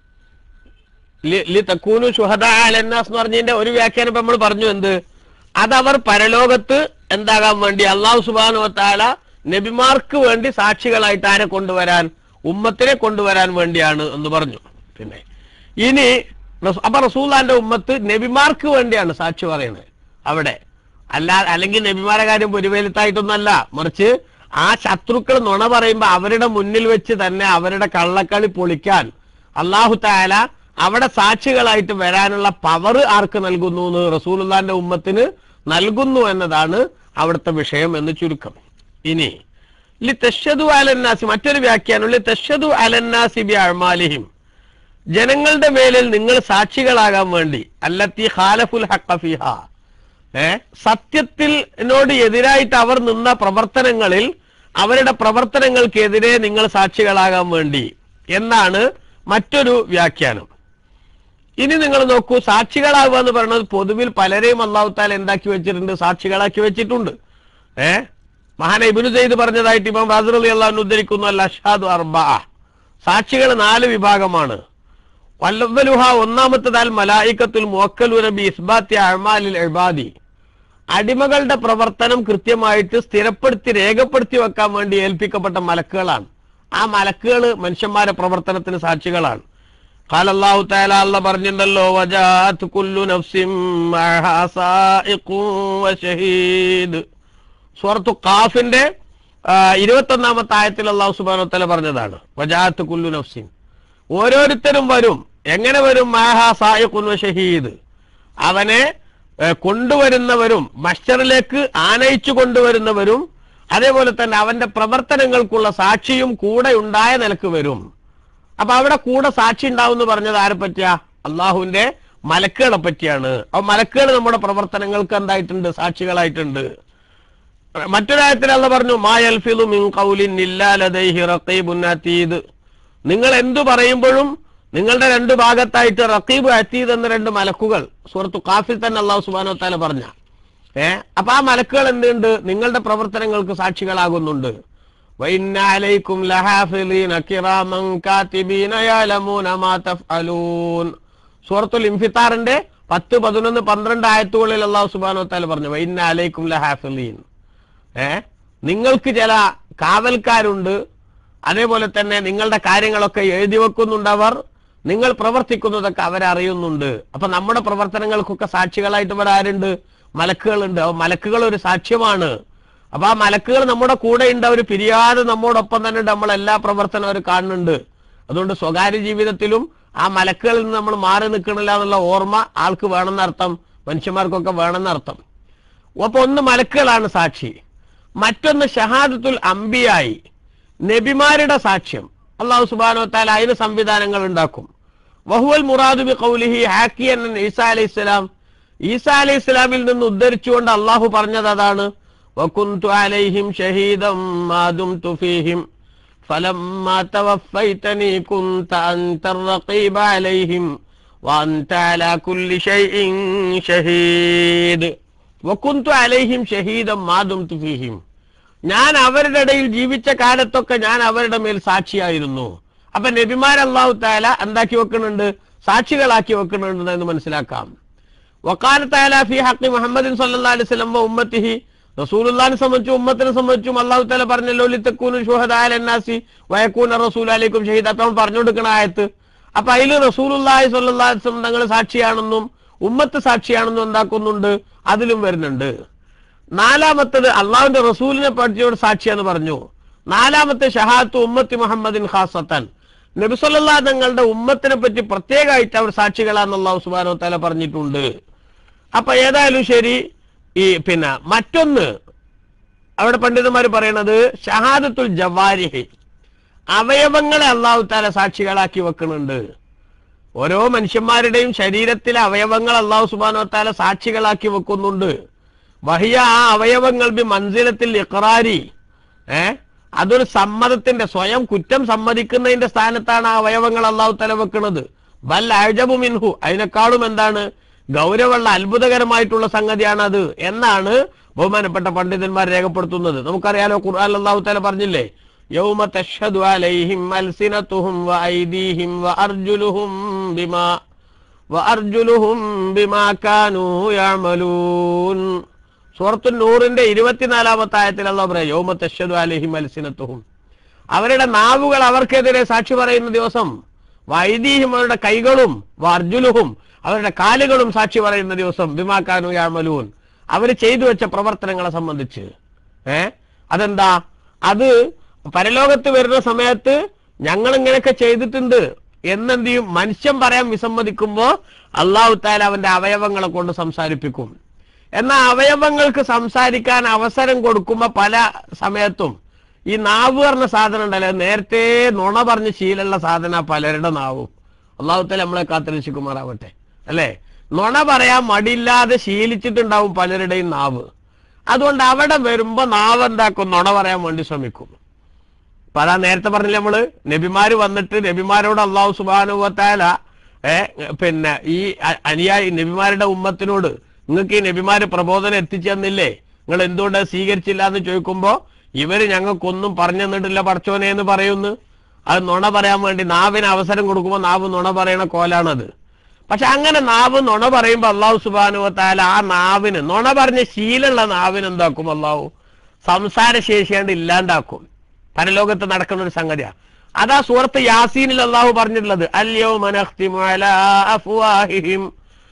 ലി- ലിതകൂനു ശുഹദാ അലന്നാസ് എന്ന് പറഞ്ഞതിന്റെ ഒരു വ്യാഖ്യാനം ഇപ്പൊ നമ്മൾ പറഞ്ഞു എന്ത് അതവർ പരലോകത്ത് എന്താകാൻ വേണ്ടി അള്ളാഹു സുബാനു വത്താല നബിമാർക്ക് വേണ്ടി സാക്ഷികളായിട്ട് ആരെ കൊണ്ടുവരാൻ ഉമ്മത്തിനെ കൊണ്ടുവരാൻ വേണ്ടിയാണ് എന്ന് പറഞ്ഞു പിന്നെ ഇനി റസൂ- അപ്പൊ റസൂലാന്റെ ഉമ്മത്ത് നബിമാർക്ക് വേണ്ടിയാണ് സാക്ഷി പറയുന്നത് അവിടെ അല്ല അല്ലെങ്കിൽ നബിമാരെ കാര്യം പൊരുവേലത്തായിട്ടൊന്നല്ല മറിച്ച് ആ ശത്രുക്കൾ നുണ പറയുമ്പോ അവരുടെ മുന്നിൽ വെച്ച് തന്നെ അവരുടെ കള്ളക്കളി പൊളിക്കാൻ അള്ളാഹു താല അവിടെ സാക്ഷികളായിട്ട് വരാനുള്ള പവർ ആർക്ക് നൽകുന്നു എന്ന് റസൂലുള്ളാന്റെ ഉമ്മത്തിന് നൽകുന്നു എന്നതാണ് അവിടുത്തെ വിഷയം എന്ന് ചുരുക്കം ഇനി ലി തെഷദു അലന്നാസി മറ്റൊരു വ്യാഖ്യാനം ലി തെഷദു അലന്നാസി ബി അഴ്മാലിഹിം ജനങ്ങളുടെ മേലിൽ നിങ്ങൾ സാക്ഷികളാകാൻ വേണ്ടി അല്ലത്തി ഖാലഫുൽ ഹഖ ഫിഹ ഏ സത്യത്തിൽ നോട് എതിരായിട്ട് അവർ നിന്ന പ്രവർത്തനങ്ങളിൽ അവരുടെ പ്രവർത്തനങ്ങൾക്കെതിരെ നിങ്ങൾ സാക്ഷികളാകാൻ വേണ്ടി എന്നാണ് മറ്റൊരു വ്യാഖ്യാനം ഇനി നിങ്ങൾ നോക്കൂ സാക്ഷികളാകുക എന്ന് പറയുന്നത് പൊതുവിൽ പലരെയും അള്ളാഹുത്താൽ എന്താക്കി വെച്ചിട്ടുണ്ട് സാക്ഷികളാക്കി വെച്ചിട്ടുണ്ട് ഏ മഹാന ഇബിനു ചെയ്ത് പറഞ്ഞതായിട്ട് ഇമാം റാസർ അലി അള്ളാഹു ഉദ്ധരിക്കുന്നു അല്ല അഷാദു അർബ സാക്ഷികൾ നാല് വിഭാഗമാണ് വല്ലവലുഹ ഒന്നാമത്തതാൽ മലായിക്കത്തുൽ മുവക്കലൂന ബി ഇസ്ബാത്തി അഅ്മാലിൽ ഇബാദി അടിമകളുടെ പ്രവർത്തനം കൃത്യമായിട്ട് സ്ഥിരപ്പെടുത്തി രേഖപ്പെടുത്തി വെക്കാൻ വേണ്ടി ഏൽപ്പിക്കപ്പെട്ട മലക്കുകളാണ് ആ മലക്കുകൾ മനുഷ്യന്മാരെ പ്രവർത്തനത്തിന് സാക്ഷികളാണ് ഖാലല്ലാഹു തആല അല്ല പറഞ്ഞിട്ടുണ്ടല്ലോ വജാഅത് കുല്ലു നഫ്സിൻ മഅഹാ സായിഖുൻ വശഹീദ് സൂറത്തു ഖാഫിന്റെ ഇരുപത്തൊന്നാമത്തെ ആയത്തിൽ അള്ളാഹു സുബ്ഹാനഹു വതആല പറഞ്ഞതാണ് വജാഅത്ത് കുല്ലു നഫ്സിൻ ഓരോരുത്തരും വരും എങ്ങനെ വരും മാഹാ സായിഖുൻ ഷഹീദ് അവനെ ഏ, കൊണ്ടുവരുന്നവരും മഷറിലേക്ക് ആനയിച്ചു കൊണ്ടുവരുന്നവരും അതേപോലെ തന്നെ അവന്റെ പ്രവർത്തനങ്ങൾക്കുള്ള സാക്ഷിയും കൂടെ ഉണ്ടായ നിലക്ക് വരും അപ്പൊ അവിടെ കൂടെ സാക്ഷി ഉണ്ടാവും എന്ന് പറഞ്ഞത് ആരെ പറ്റിയാ അള്ളാഹുവിന്റെ മലക്കുകളെ പറ്റിയാണ് അപ്പൊ മലക്കുകൾ നമ്മുടെ പ്രവർത്തനങ്ങൾക്ക് എന്തായിട്ടുണ്ട് സാക്ഷികളായിട്ടുണ്ട് മറ്റൊരായത്തിൽ അല്ല പറഞ്ഞു മാ യൽഫിദു മിൻ ഖൗലിൻ ഇല്ലാ ലദൈഹി റഖീബുൻ അതീദ് നിങ്ങൾ എന്തു പറയുമ്പോഴും നിങ്ങളുടെ രണ്ട് ഭാഗത്തായിട്ട് റഖീബ് അത്തീദ് എന്ന രണ്ട് മലക്കുകൾ സൂറത്തു കാഫിൽ തന്നെ അള്ളാഹു സുബാനോ താല പറഞ്ഞ ഏ അപ്പൊ ആ മലക്കുകൾ എന്തുണ്ട് നിങ്ങളുടെ പ്രവർത്തനങ്ങൾക്ക് സാക്ഷികളാകുന്നുണ്ട് وَإِنَّ عَلَيْكُمْ لَحَافِظِينَ كِرَامًا كَاتِبِينَ يَعْلَمُونَ مَا تَفْعَلُونَ സൂറത്തുൽ ഇൻഫിത്താറിന്റെ പത്ത് പതിനൊന്ന് പന്ത്രണ്ട് ആയത്തുകളിൽ അള്ളാഹു സുബാനോ താല പറഞ്ഞു വൈന്ന അലൈക്കും ലഹാഫിലീൻ ഏ നിങ്ങൾക്ക് ചില കാവൽക്കാരുണ്ട് അതേപോലെ തന്നെ നിങ്ങളുടെ കാര്യങ്ങളൊക്കെ എഴുതി വെക്കുന്നുണ്ട് അവർ നിങ്ങൾ പ്രവർത്തിക്കുന്നതൊക്കെ അവരറിയുന്നുണ്ട് അപ്പൊ നമ്മുടെ പ്രവർത്തനങ്ങൾക്കൊക്കെ സാക്ഷികളായിട്ട് വരാറുണ്ട് മലക്കുകളുണ്ട് അപ്പൊ മലക്കുകൾ ഒരു സാക്ഷ്യമാണ് അപ്പൊ ആ മലക്കുകൾ നമ്മുടെ കൂടെ ഉണ്ട് അവർ പിരിയാതെ നമ്മോടൊപ്പം തന്നെ ഉണ്ട് നമ്മൾ എല്ലാ പ്രവർത്തനവും അവർ കാണുന്നുണ്ട് അതുകൊണ്ട് സ്വകാര്യ ജീവിതത്തിലും ആ മലക്കുകളിൽ നിന്ന് നമ്മൾ മാറി നിൽക്കണില്ല എന്നുള്ള ഓർമ്മ ആൾക്ക് വേണമെന്നർത്ഥം മനുഷ്യന്മാർക്കൊക്കെ വേണമെന്നർത്ഥം അപ്പൊ ഒന്ന് മലക്കുകളാണ് സാക്ഷി മറ്റൊന്ന് ഷഹാദത്തുൽ അംബിയായി നബിമാരുടെ സാക്ഷ്യം അള്ളാഹു സുബാനോ താല അതിന് സംവിധാനങ്ങൾ ഉണ്ടാക്കും വഹുവൽ മുറാദു ബി ഖൗലിഹി ഹാക്കിയൻ ഈസാ അലൈഹി ഇസ്ലാം ഈസാ അലൈഹി ഇസ്ലാമിൽ നിന്ന് ഉദ്ധരിച്ചുകൊണ്ട് അള്ളാഹു പറഞ്ഞത് അതാണ് വകുന്തു അലൈഹിം ഷഹീദം മാ ദുംതു ഫീഹിം فلما توفيتني كنت أنت الرقيب عليهم وأنت على كل شيء شهيد وكنت عليهم شهيدا ما دمت فيهم ഞാൻ അവരുടെ ഇടയിൽ ജീവിച്ച കാലത്തൊക്കെ ഞാൻ അവരുടെ മേൽ സാക്ഷിയായിരുന്നു അപ്പൊ നബിമാർ അള്ളാഹു താല എന്താക്കി വെക്കുന്നുണ്ട് സാക്ഷികളാക്കി വെക്കുന്നുണ്ട് എന്ന് മനസ്സിലാക്കാം വക്കാല താല ഫി ഹക്കി മുഹമ്മദിൻ സല്ലല്ലാഹു അലൈഹി വസല്ലം വ ഉമ്മത്തിഹി റസൂലുള്ളാഹിനെ സംബന്ധിച്ചും ഉമ്മത്തിനെ സംബന്ധിച്ചും അള്ളാഹു താല പറഞ്ഞല്ലോ ലിത്തക്കൂനു ഷുഹദായ ലന്നാസി വയക്കൂന റസൂൽ അലൈക്കും ഷഹീദ് അപ്പൊ നമ്മൾ പറഞ്ഞു കൊടുക്കണ ആയത്ത് അപ്പൊ അതിൽ റസൂലുള്ളാഹി സ്വല്ലല്ലാഹു അലൈഹി വസല്ലം തങ്ങൾ സാക്ഷിയാണെന്നും ഉമ്മത്ത് സാക്ഷിയാണെന്നും എന്താക്കുന്നുണ്ട് അതിലും വരുന്നുണ്ട് നാലാമത്തത് അള്ളാഹുവിന്റെ റസൂലിനെ പഠിച്ചോട് സാക്ഷിയെന്ന് പറഞ്ഞു നാലാമത്തെ ഷഹാത്ത് ഉമ്മത്തി മുഹമ്മദിൻ ഖാസത്തൻ നബിസല്ലാ തങ്ങളുടെ ഉമ്മത്തിനെ പറ്റി പ്രത്യേകമായിട്ട് അവർ സാക്ഷികളാന്ന് അള്ളാഹു സുബാനോ തല പറഞ്ഞിട്ടുണ്ട് അപ്പൊ ഏതായാലും ശരി ഈ പിന്നെ മറ്റൊന്ന് അവിടെ പണ്ഡിതന്മാർ പറയണത് ഷഹാദത്തുൽ ജവാരിഹി അവയവങ്ങളെ അള്ളാഹു താല സാക്ഷികളാക്കി വെക്കുന്നുണ്ട് ഓരോ മനുഷ്യന്മാരുടെയും ശരീരത്തിലെ അവയവങ്ങൾ അള്ളാഹു സുബാനോ താല സാക്ഷികളാക്കി വെക്കുന്നുണ്ട് വഹിയ ആ അവയവങ്ങൾ ബി മൻസിലത്തിൽ ഇഖറാരി ഏ അതൊരു സമ്മതത്തിന്റെ സ്വയം കുറ്റം സമ്മതിക്കുന്നതിന്റെ സ്ഥാനത്താണ് ആ അവയവങ്ങൾ അള്ളാഹു തല വെക്കുന്നത് വൽ അഴജബു മിൻഹു അതിനേക്കാളും എന്താണ് ഗൗരവമുള്ള അത്ഭുതകരമായിട്ടുള്ള സംഗതിയാണ് അത് എന്നാണ് ബഹുമാനപ്പെട്ട പണ്ഡിതന്മാർ രേഖപ്പെടുത്തുന്നത് നമുക്കറിയാലോ ഖുർആൻ അള്ളാഹു തല പറഞ്ഞില്ലേ യൗമ തഷ്ഹദു അലൈഹിം അൽസിനതുഹും വഅയ്ദീഹിം വഅർജുലുഹും ബിമാ വഅർജുലുഹും ബിമാ കാനൂ യഅമലൂൻ സൂറത്തു നൂറിന്റെ ഇരുപത്തിനാലാമത്തെ ആയത്തിൽ അള്ളാഹു പറയാം യൗമ തഷ്ഹദു അലൈഹിം അൽസിനതുഹും അവരുടെ നാവുകൾ അവർക്കെതിരെ സാക്ഷി പറയുന്ന ദിവസം വൈദീഹിം അവരുടെ കൈകളും വർജുലുഹും അവരുടെ കാലുകളും സാക്ഷി പറയുന്ന ദിവസം ബിമാക്കാനു യാമലൂൻ അവർ ചെയ്തു വെച്ച പ്രവർത്തനങ്ങളെ സംബന്ധിച്ച് ഏ അതെന്താ അത് പരലോകത്ത് വരുന്ന സമയത്ത് ഞങ്ങൾ ഇങ്ങനെയൊക്കെ ചെയ്തിട്ടുണ്ട് എന്നെന്ത് ചെയ്യും മനുഷ്യൻ പറയാൻ വിസമ്മതിക്കുമ്പോ അള്ളാഹു താല അവന്റെ അവയവങ്ങളെ കൊണ്ട് സംസാരിപ്പിക്കും എന്നാൽ അവയവങ്ങൾക്ക് സംസാരിക്കാൻ അവസരം കൊടുക്കുമ്പോ പല സമയത്തും ഈ നാവ് പറഞ്ഞ സാധനം ഉണ്ടല്ലോ നേരത്തെ നുണ പറഞ്ഞ് ശീലമുള്ള സാധന പലരുടെ നാവും അള്ളാഹുത്തല നമ്മളെ കാത്തിരക്ഷിക്കുമാറാവട്ടെ അല്ലേ നുണ പറയാൻ മടിയില്ലാതെ ശീലിച്ചിട്ടുണ്ടാവും പലരുടെയും നാവ് അതുകൊണ്ട് അവിടെ വരുമ്പോ നാവ് എന്താക്കും നുണ പറയാൻ വേണ്ടി ശ്രമിക്കും അപ്പൊ അതാ നേരത്തെ പറഞ്ഞില്ലേ നമ്മള് നബിമാര് വന്നിട്ട് നബിമാരോട് അള്ളാഹു സുബാനുവത്താല ഏ പിന്നെ ഈ അ- അനുയായി നബിമാരുടെ ഉമ്മത്തിനോട് നിങ്ങൾക്ക് ഈ നബിമാര് പ്രബോധനം എത്തിച്ചു തന്നില്ലേ നിങ്ങൾ എന്തുകൊണ്ട് അത് സ്വീകരിച്ചില്ല എന്ന് ചോദിക്കുമ്പോ ഇവര് ഞങ്ങൾക്കൊന്നും പറഞ്ഞു തന്നിട്ടില്ല പടച്ചോനെ എന്ന് പറയുന്നു അത് നുണ പറയാൻ വേണ്ടി നാവിന് അവസരം കൊടുക്കുമ്പോൾ നാവ് നുണ പറയണ കോലാണത് പക്ഷെ അങ്ങനെ നാവ് നുണ പറയുമ്പോ അള്ളാഹു സുബാനുവത്താല ആ നാവിന് നുണ പറഞ്ഞ ശീലമുള്ള നാവിന് എന്താക്കും അള്ളാഹു സംസാര ശേഷിയാണ്ട് ഇല്ലാണ്ടാക്കും പരലോകത്ത് നടക്കുന്ന ഒരു സംഗതിയാ അതാ സൂറത്ത് യാസീനിൽ അള്ളാഹു പറഞ്ഞിട്ടുള്ളത് അല്ലയോ മനഖ്തിമു അലാ അഫ്വാഹിഹിം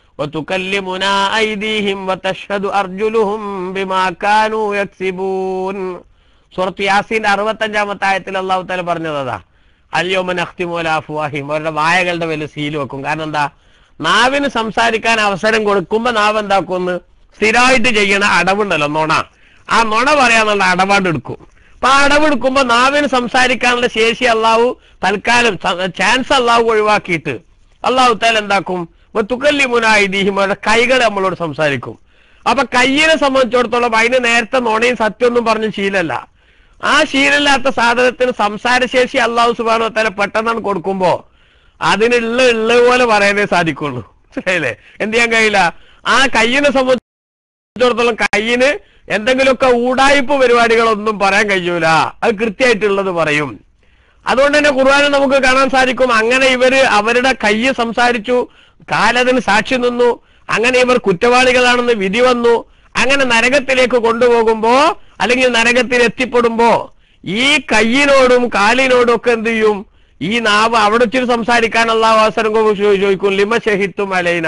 وتكلمنا أيديهم وتشهد أرجلهم بما كانوا يكسبون സൂറത്ത് യാസീന്റെ അറുപത്തഞ്ചാമത്തെ ആയത്തിൽ അള്ളാഹു താല പറഞ്ഞത് അതാ അല്യോമൻ അഖ്തിമോലാഫുവാഹിം അവരുടെ വായകളുടെ വില സീൽ വെക്കും കാരണം എന്താ നാവിന് സംസാരിക്കാൻ അവസരം കൊടുക്കുമ്പോ നാവ് എന്താക്കുമെന്ന് സ്ഥിരമായിട്ട് ചെയ്യണ അടവുണ്ടല്ലോ നുണ ആ നുണ പറയാന്നുള്ള അടപാട് എടുക്കും അപ്പൊ ആ അടവെടുക്കുമ്പോ നാവിന് സംസാരിക്കാനുള്ള ശേഷി അള്ളാഹു തൽക്കാലം ചാൻസ് അള്ളാഹു ഒഴിവാക്കിയിട്ട് അള്ളാഹു താല എന്താക്കും തുക്കല്ലി മുനായിദീഹിം അവരുടെ കൈകൾ നമ്മളോട് സംസാരിക്കും അപ്പൊ കയ്യിനെ സംബന്ധിച്ചിടത്തോളം അതിന് നേരത്തെ നുണയും സത്യമൊന്നും പറഞ്ഞ ശീലല്ല ആ ശീലമില്ലാത്ത സാധനത്തിന് സംസാരശേഷി അള്ളാഹു സുബാനോ തല പെട്ടെന്നാണ് കൊടുക്കുമ്പോ അതിനുള്ള ഉള്ള പോലെ പറയാനേ സാധിക്കുള്ളൂ മനസ്സിലായില്ലേ എന്ത് ചെയ്യാൻ കഴിയില്ല ആ കയ്യിനെ സംബന്ധിച്ചിടത്തോളം കയ്യിന് എന്തെങ്കിലുമൊക്കെ ഊടായ്പ പരിപാടികളൊന്നും പറയാൻ കഴിയൂല അത് കൃത്യമായിട്ടുള്ളത് പറയും അതുകൊണ്ട് തന്നെ ഖുർആാനിൽ നമുക്ക് കാണാൻ സാധിക്കും അങ്ങനെ ഇവര് അവരുടെ കയ്യ് സംസാരിച്ചു കാലതിന് സാക്ഷി നിന്നു അങ്ങനെ ഇവർ കുറ്റവാളികളാണെന്ന് വിധി വന്നു അങ്ങനെ നരകത്തിലേക്ക് കൊണ്ടുപോകുമ്പോ അല്ലെങ്കിൽ നരകത്തിൽ എത്തിപ്പെടുമ്പോ ഈ കയ്യിനോടും കാലിനോടും ഒക്കെ എന്ത് ചെയ്യും ഈ നാവ് അവിടെ വെച്ചിട്ട് സംസാരിക്കാനുള്ള അവസരം കൊടുക്കും ചോ- ചോദിക്കും ലിമ ഷഹിത്തും അലൈന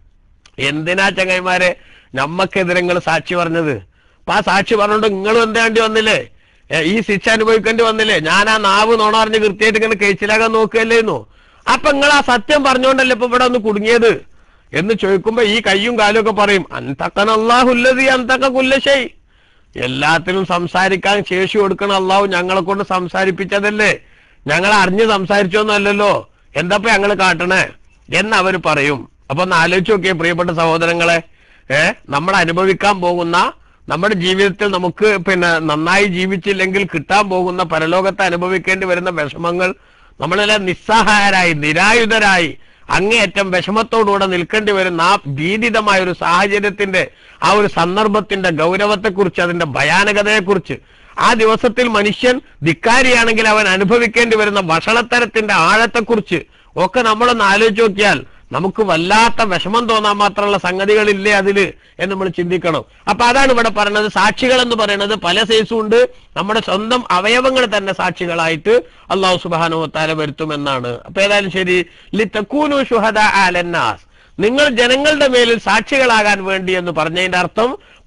എന്തിനാ ചങ്ങായിമാരെ നമ്മക്കെതിരെ നിങ്ങൾ സാക്ഷി പറഞ്ഞത് അപ്പൊ ആ സാക്ഷി പറഞ്ഞോണ്ട് നിങ്ങളും എന്താണ്ടി വന്നില്ലേ ഏ, ഈ ശിക്ഷ അനുഭവിക്കേണ്ടി വന്നില്ലേ ഞാൻ ആ നാവ് നുണ അറിഞ്ഞ് കൃത്യമായിട്ട് ഇങ്ങനെ കഴിച്ചിലാകാൻ നോക്കുകയല്ലേന്നു അപ്പൊ നിങ്ങൾ ആ സത്യം പറഞ്ഞോണ്ടല്ലേ ഇപ്പൊ ഇവിടെ ഒന്ന് കുടുങ്ങിയത് എന്ന് ചോദിക്കുമ്പോ ഈ കയ്യും കാലും ഒക്കെ പറയും അന്തക്കൻ അള്ളാഹുല്ലതി അന്തക്ക കുല്ലശൈ എല്ലാത്തിനും സംസാരിക്കാൻ ശേഷി കൊടുക്കണ അള്ളാഹു ഞങ്ങളെ കൊണ്ട് സംസാരിപ്പിച്ചതല്ലേ ഞങ്ങൾ അറിഞ്ഞ് സംസാരിച്ചൊന്നും അല്ലല്ലോ എന്താ ഞങ്ങൾ കാട്ടണേ എന്ന് അവര് പറയും അപ്പൊ ഒന്ന് ആലോചിച്ച് നോക്കിയേ പ്രിയപ്പെട്ട സഹോദരങ്ങളെ ഏ നമ്മൾ അനുഭവിക്കാൻ പോകുന്ന നമ്മുടെ ജീവിതത്തിൽ നമുക്ക് പിന്നെ നന്നായി ജീവിച്ചില്ലെങ്കിൽ കിട്ടാൻ പോകുന്ന പരലോകത്ത് അനുഭവിക്കേണ്ടി വരുന്ന വിഷമങ്ങൾ നമ്മളെല്ലാം നിസ്സഹായരായി നിരായുധരായി അങ്ങേയറ്റം വിഷമത്തോടുകൂടെ നിൽക്കേണ്ടി വരുന്ന ആ ഭീതിതമായ ഒരു സാഹചര്യത്തിന്റെ ആ ഒരു സന്ദർഭത്തിന്റെ ഗൗരവത്തെക്കുറിച്ച് അതിന്റെ ഭയാനകതയെക്കുറിച്ച് ആ ദിവസത്തിൽ മനുഷ്യൻ ധിക്കാരിയാണെങ്കിൽ അവൻ അനുഭവിക്കേണ്ടി വരുന്ന വഷളത്തരത്തിന്റെ ആഴത്തെക്കുറിച്ച് ഒക്കെ നമ്മളൊന്ന് ആലോചിച്ച് നോക്കിയാൽ നമുക്ക് വല്ലാത്ത വിഷമം തോന്നാൻ മാത്രമുള്ള സംഗതികളില്ലേ അതില് എന്ന് നമ്മൾ ചിന്തിക്കണം അപ്പൊ അതാണ് ഇവിടെ പറയുന്നത് സാക്ഷികൾ എന്ന് പറയുന്നത് പല സൈസും ഉണ്ട് നമ്മുടെ സ്വന്തം അവയവങ്ങൾ തന്നെ സാക്ഷികളായിട്ട് അള്ളാഹു സുബാനോ താല വരുത്തുമെന്നാണ് അപ്പൊ ഏതായാലും ശരി ലി തക്കൂനു ഷുഹദ ആലന്നാസ് നിങ്ങൾ ജനങ്ങളുടെ മേലിൽ സാക്ഷികളാകാൻ വേണ്ടി എന്ന് പറഞ്ഞതിന്റെ അർത്ഥം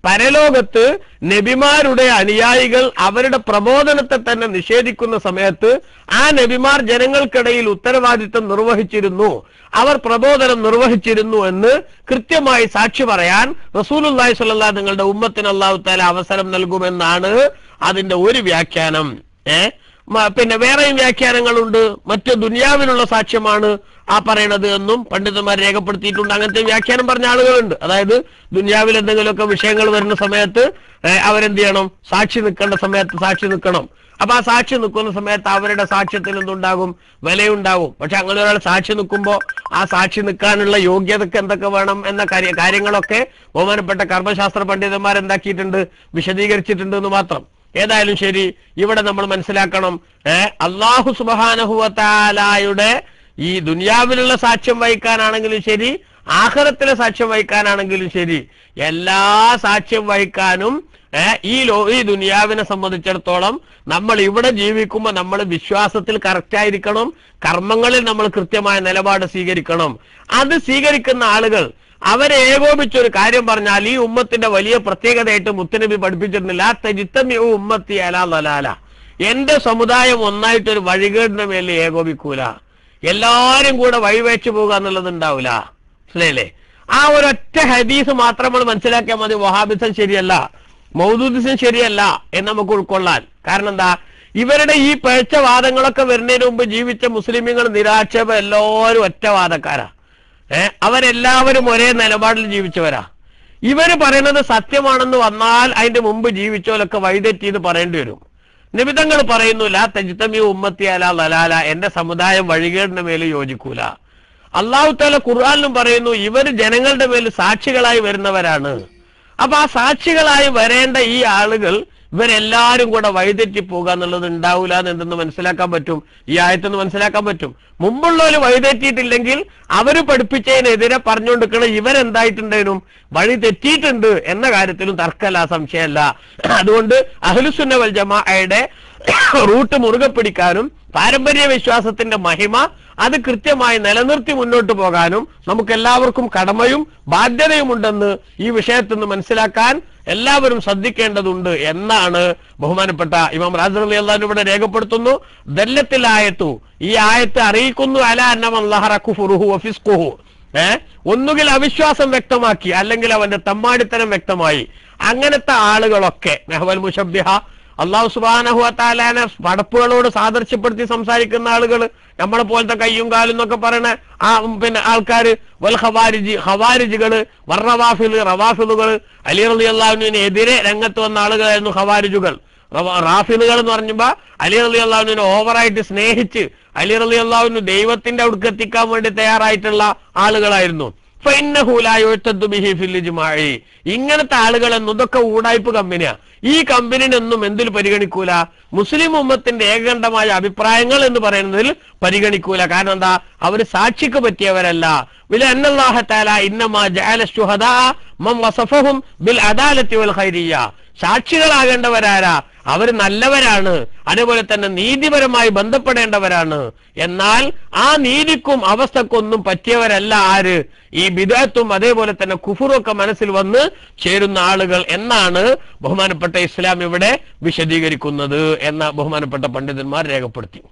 പരലോകത്ത് നബിമാരുടെ അനുയായികൾ അവരുടെ പ്രബോധനത്തെ തന്നെ നിഷേധിക്കുന്ന സമയത്ത് ആ നബിമാർ ജനങ്ങൾക്കിടയിൽ ഉത്തരവാദിത്വം നിർവഹിച്ചിരുന്നു അവർ പ്രബോധനം നിർവഹിച്ചിരുന്നു എന്ന് കൃത്യമായി സാക്ഷി പറയാൻ റസൂലുല്ലാഹി സ്വല്ലല്ലാ നിങ്ങളുടെ ഉമ്മത്തിന് അള്ളാഹു താല അവസരം നൽകുമെന്നാണ് അതിന്റെ ഒരു വ്യാഖ്യാനം ഏ മ- പിന്നെ വേറെയും വ്യാഖ്യാനങ്ങളുണ്ട് മറ്റ് ദുനിയാവിലുള്ള സാക്ഷ്യമാണ് ആ പറയണത് എന്നും പണ്ഡിതന്മാർ രേഖപ്പെടുത്തിയിട്ടുണ്ട് അങ്ങനത്തെ വ്യാഖ്യാനം പറഞ്ഞ ആളുകളുണ്ട് അതായത് ദുനിയാവിൽ എന്തെങ്കിലുമൊക്കെ വിഷയങ്ങൾ വരുന്ന സമയത്ത് ഏ, അവരെന്ത് ചെയ്യണം സാക്ഷി നിൽക്കേണ്ട സമയത്ത് സാക്ഷി നിൽക്കണം അപ്പൊ ആ സാക്ഷി നിൽക്കുന്ന സമയത്ത് അവരുടെ സാക്ഷ്യത്തിന് എന്തുണ്ടാകും വിലയുണ്ടാകും പക്ഷെ അങ്ങനെ ഒരാൾ സാക്ഷി നിൽക്കുമ്പോൾ ആ സാക്ഷി നിൽക്കാനുള്ള യോഗ്യതക്ക് എന്തൊക്കെ വേണം എന്ന കാര്യ കാര്യങ്ങളൊക്കെ ബഹുമാനപ്പെട്ട കർമ്മശാസ്ത്ര പണ്ഡിതന്മാർ എന്താക്കിയിട്ടുണ്ട് വിശദീകരിച്ചിട്ടുണ്ട് എന്ന് മാത്രം ഏതായാലും ശരി ഇവിടെ നമ്മൾ മനസ്സിലാക്കണം ഏ അള്ളാഹു സുബാനഹുവത്താലായുടെ ഈ ദുനിയാവിലുള്ള സാക്ഷ്യം വഹിക്കാനാണെങ്കിലും ശരി ആഹ്റത്തിലെ സാക്ഷ്യം വഹിക്കാനാണെങ്കിലും ശരി എല്ലാ സാക്ഷ്യം വഹിക്കാനും ഏ, ഈ ലോ ഈ ദുനിയാവിനെ സംബന്ധിച്ചിടത്തോളം നമ്മൾ ഇവിടെ ജീവിക്കുമ്പോൾ നമ്മൾ വിശ്വാസത്തിൽ കറക്റ്റ് ആയിരിക്കണം കർമ്മങ്ങളിൽ നമ്മൾ കൃത്യമായ നിലപാട് സ്വീകരിക്കണം അത് സ്വീകരിക്കുന്ന ആളുകൾ അവരെ ഏകോപിച്ച ഒരു കാര്യം പറഞ്ഞാൽ ഈ ഉമ്മത്തിന്റെ വലിയ പ്രത്യേകതയായിട്ട് മുത്തനബി പഠിപ്പിച്ചിരുന്നില്ല തജിത്തമ്യു ഉമ്മത്തി അലാ ലലാല എന്റെ സമുദായം ഒന്നായിട്ട് ഒരു വഴികേടിന്റെ മേലിൽ ഏകോപിക്കൂല എല്ലാരും കൂടെ വഴിവേച്ചു പോകുക എന്നുള്ളത് ഉണ്ടാവില്ല മനസ്സിലായില്ലേ ആ ഒരൊറ്റ ഹദീസ് മാത്രം നമ്മൾ മനസ്സിലാക്കിയാൽ മതി വഹാബിസം ശരിയല്ല മൗദൂദിസം ശരിയല്ല എന്ന് നമുക്ക് ഉൾക്കൊള്ളാൻ കാരണം എന്താ ഇവരുടെ ഈ പഴച്ച വാദങ്ങളൊക്കെ വരുന്നതിന് മുമ്പ് ജീവിച്ച മുസ്ലിമുകൾ നിരാക്ഷേപം എല്ലാവരും ഒറ്റ വാദക്കാരാ ഏ അവരെല്ലാവരും ഒരേ നിലപാടിൽ ജീവിച്ചവരാ ഇവര് പറയുന്നത് സത്യമാണെന്ന് വന്നാൽ അതിന്റെ മുമ്പ് ജീവിച്ചോലൊക്കെ വഴിതെറ്റി എന്ന് പറയേണ്ടി വരും നിമിതങ്ങൾ പറയുന്നു ലാ തജിത്തമി ഉമ്മത്തി അല ലലാല എന്റെ സമുദായം വഴികേടിന്റെ മേലെ യോജിക്കൂല അള്ളാഹു താല ഖുർആാനിലും പറയുന്നു ഇവർ ജനങ്ങളുടെ മേൽ സാക്ഷികളായി വരുന്നവരാണ് അപ്പൊ ആ സാക്ഷികളായി വരേണ്ട ഈ ആളുകൾ ഇവരെല്ലാരും കൂടെ വഴിതെറ്റി പോകുക എന്നുള്ളത് ഉണ്ടാവൂല എന്ന് എന്തെന്ന് മനസ്സിലാക്കാൻ പറ്റും ഈ ആയത്തെന്ന് മനസ്സിലാക്കാൻ പറ്റും മുമ്പുള്ളവര് വഴിതെറ്റിയിട്ടില്ലെങ്കിൽ അവര് പഠിപ്പിച്ചതിനെതിരെ പറഞ്ഞുകൊണ്ടിരിക്കണ ഇവരെന്തായിട്ടുണ്ടേനും വഴി തെറ്റിയിട്ടുണ്ട് എന്ന കാര്യത്തിലും തർക്കമല്ല സംശയമല്ല അതുകൊണ്ട് അഹ്ലുസുന്ന വൽ ജമാഅയുടെ റൂട്ട് മുറുകെ പിടിക്കാനും പാരമ്പര്യ വിശ്വാസത്തിന്റെ മഹിമ അത് കൃത്യമായി നിലനിർത്തി മുന്നോട്ട് പോകാനും നമുക്ക് എല്ലാവർക്കും കടമയും ബാധ്യതയുമുണ്ടെന്ന് ഈ വിഷയത്തിൽ നിന്ന് മനസ്സിലാക്കാൻ എല്ലാവരും ശ്രദ്ധിക്കേണ്ടതുണ്ട് എന്നാണ് ബഹുമാനപ്പെട്ട ഇമാം റാസർ അലി അള്ളഹാൻ ഇവിടെ രേഖപ്പെടുത്തുന്നു ദല്ലത്തിലായത്തു ഈ ആയത്ത് അറിയിക്കുന്നു അല അന്നമല്ലാഹറഖുഫുറുഹു വഫിസ്ഖുഹു ഏ ഒന്നുകിൽ അവിശ്വാസം വ്യക്തമാക്കി അല്ലെങ്കിൽ അവന്റെ തമ്മാടിത്തരം വ്യക്തമായി അങ്ങനത്തെ ആളുകളൊക്കെ മെഹവൽ മുഷബ്ബിഹ അള്ളാഹു സുബാനഹുഅത്താലാനെ പടപ്പുകളോട് സാദൃശ്യപ്പെടുത്തി സംസാരിക്കുന്ന ആളുകൾ നമ്മളെ പോലത്തെ കയ്യും കാലും എന്നൊക്കെ പറയണ ആ ഉം, പിന്നെ ആൾക്കാര് വൽ ഹവാരിജി ഹവാരിജികള് വർറവാഫില് റവാഫിലുകള് അലി റലി അള്ളാഹുവിന് എതിരെ രംഗത്ത് വന്ന ആളുകളായിരുന്നു ഹവാരിജുകൾ റവ- റാഫിലുകൾ എന്ന് പറഞ്ഞപ്പോ അലി റലി അള്ളാഹുവിനെ ഓവറായിട്ട് സ്നേഹിച്ച് അലി റലി അള്ളാഹുവിന് ദൈവത്തിന്റെ അടുക്ക് എത്തിക്കാൻ വേണ്ടി തയ്യാറായിട്ടുള്ള ആളുകളായിരുന്നു ഫഇന്നഹു ലാ യുഅ്തദു ബിഹി ഫിൽ ഇജ്മാഇ. ഇങ്ങനത്തെ ആളുകളെന്നും ഇതൊക്കെ ഊടായ്പ കമ്പനിയാ ഈ കമ്പനിനൊന്നും എന്തിൽ പരിഗണിക്കൂല മുസ്ലിം ഉമ്മത്തിന്റെ ഏകണ്ഠമായ അഭിപ്രായങ്ങൾ എന്ന് പറയുന്നതിൽ പരിഗണിക്കൂല കാരണം എന്താ അവര് സാക്ഷിക്ക് പറ്റിയവരല്ല വില അന്നല്ലാഹ തആല ഇന്നമാ ജഅല ശുഹദാ മൻ വസഫഹും ബിൽ അദാലത്തി വൽ ഖൈരിയ്യ സാക്ഷികളാകേണ്ടവരാരാ അവർ നല്ലവരാണ് അതേപോലെ തന്നെ നീതിപരമായി ബന്ധപ്പെടേണ്ടവരാണ് എന്നാൽ ആ നീതിക്കും അവസ്ഥക്കൊന്നും പറ്റിയവരല്ല ആര് ഈ ബിദാത്തും അതേപോലെ തന്നെ കുഫുറും ഒക്കെ മനസ്സിൽ വന്ന് ചേരുന്ന ആളുകൾ എന്നാണ് ബഹുമാനപ്പെട്ട ഇസ്ലാം ഇവിടെ വിശദീകരിക്കുന്നത് എന്ന ബഹുമാനപ്പെട്ട പണ്ഡിതന്മാർ രേഖപ്പെടുത്തി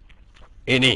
ഇനി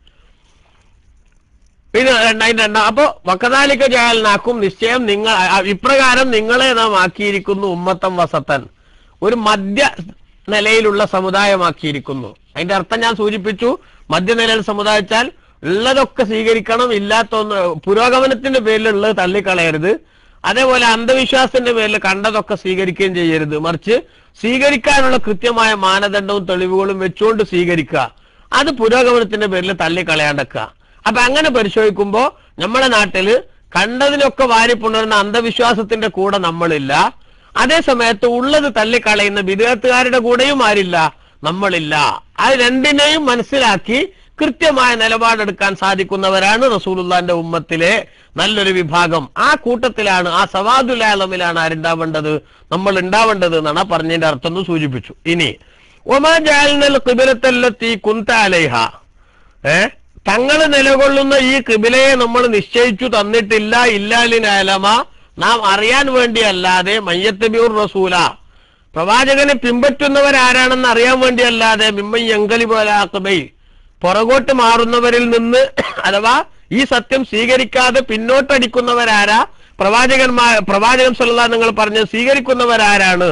പിന്നെ രണ്ടായിരം രണ്ടാം അപ്പോ വക്കതാലിക്ക ജാലനാക്കും നിശ്ചയം നിങ്ങൾ അ- ഇപ്രകാരം നിങ്ങളെ നാം ആക്കിയിരിക്കുന്നു ഉമ്മത്തം വസത്തൻ ഒരു മധ്യ നിലയിലുള്ള സമുദായമാക്കിയിരിക്കുന്നു അതിന്റെ അർത്ഥം ഞാൻ സൂചിപ്പിച്ചു മധ്യനിലയിൽ സമുദായിച്ചാൽ ഉള്ളതൊക്കെ സ്വീകരിക്കണം ഇല്ലാത്തൊന്ന് പുരോഗമനത്തിന്റെ പേരിലുള്ളത് തള്ളിക്കളയരുത് അതേപോലെ അന്ധവിശ്വാസത്തിന്റെ പേരിൽ കണ്ടതൊക്കെ സ്വീകരിക്കുകയും ചെയ്യരുത് മറിച്ച് സ്വീകരിക്കാനുള്ള കൃത്യമായ മാനദണ്ഡവും തെളിവുകളും വെച്ചുകൊണ്ട് സ്വീകരിക്കുക അത് പുരോഗമനത്തിന്റെ പേരിൽ തള്ളിക്കളയാണ്ടക്കുക അപ്പൊ അങ്ങനെ പരിശോധിക്കുമ്പോ നമ്മുടെ നാട്ടില് കണ്ടതിനൊക്കെ വാരിപ്പുണർന്ന അന്ധവിശ്വാസത്തിന്റെ കൂടെ നമ്മളില്ല അതേ സമയത്ത് ഉള്ളത് തള്ളിക്കളയുന്ന വിദേഹത്തുകാരുടെ കൂടെയും ആരില്ല നമ്മളില്ല അത് രണ്ടിനെയും മനസ്സിലാക്കി കൃത്യമായ നിലപാടെടുക്കാൻ സാധിക്കുന്നവരാണ് റസൂലുള്ളാന്റെ ഉമ്മത്തിലെ നല്ലൊരു വിഭാഗം ആ കൂട്ടത്തിലാണ് ആ സവാദുലാലമിലാണ് ആരുണ്ടാവേണ്ടത് നമ്മൾ ഉണ്ടാവേണ്ടത് എന്നാണ് ആ പറഞ്ഞതിന്റെ അർത്ഥം എന്ന് സൂചിപ്പിച്ചു ഇനി ഒമാ ജാലിനൽ കിബിലത്തല്ലത്തി കുന്ത അലൈഹ ഏ തങ്ങൾ നിലകൊള്ളുന്ന ഈ കിബിലയെ നമ്മൾ നിശ്ചയിച്ചു തന്നിട്ടില്ല ഇല്ലാലിനാലമ നാം അറിയാൻ വേണ്ടിയല്ലാതെ മയ്യത്തബിയൂർ റസൂല പ്രവാചകനെ പിൻപറ്റുന്നവരാരാണെന്ന് അറിയാൻ വേണ്ടിയല്ലാതെ മിമ്മ എങ്കലി പോലാക്കുബൈ പുറകോട്ട് മാറുന്നവരിൽ നിന്ന് അഥവാ ഈ സത്യം സ്വീകരിക്കാതെ പിന്നോട്ടടിക്കുന്നവരാരാ പ്രവാചകന്മാർ പ്രവാചകൻ സല്ലാ നിങ്ങൾ പറഞ്ഞ് സ്വീകരിക്കുന്നവരാരാണ്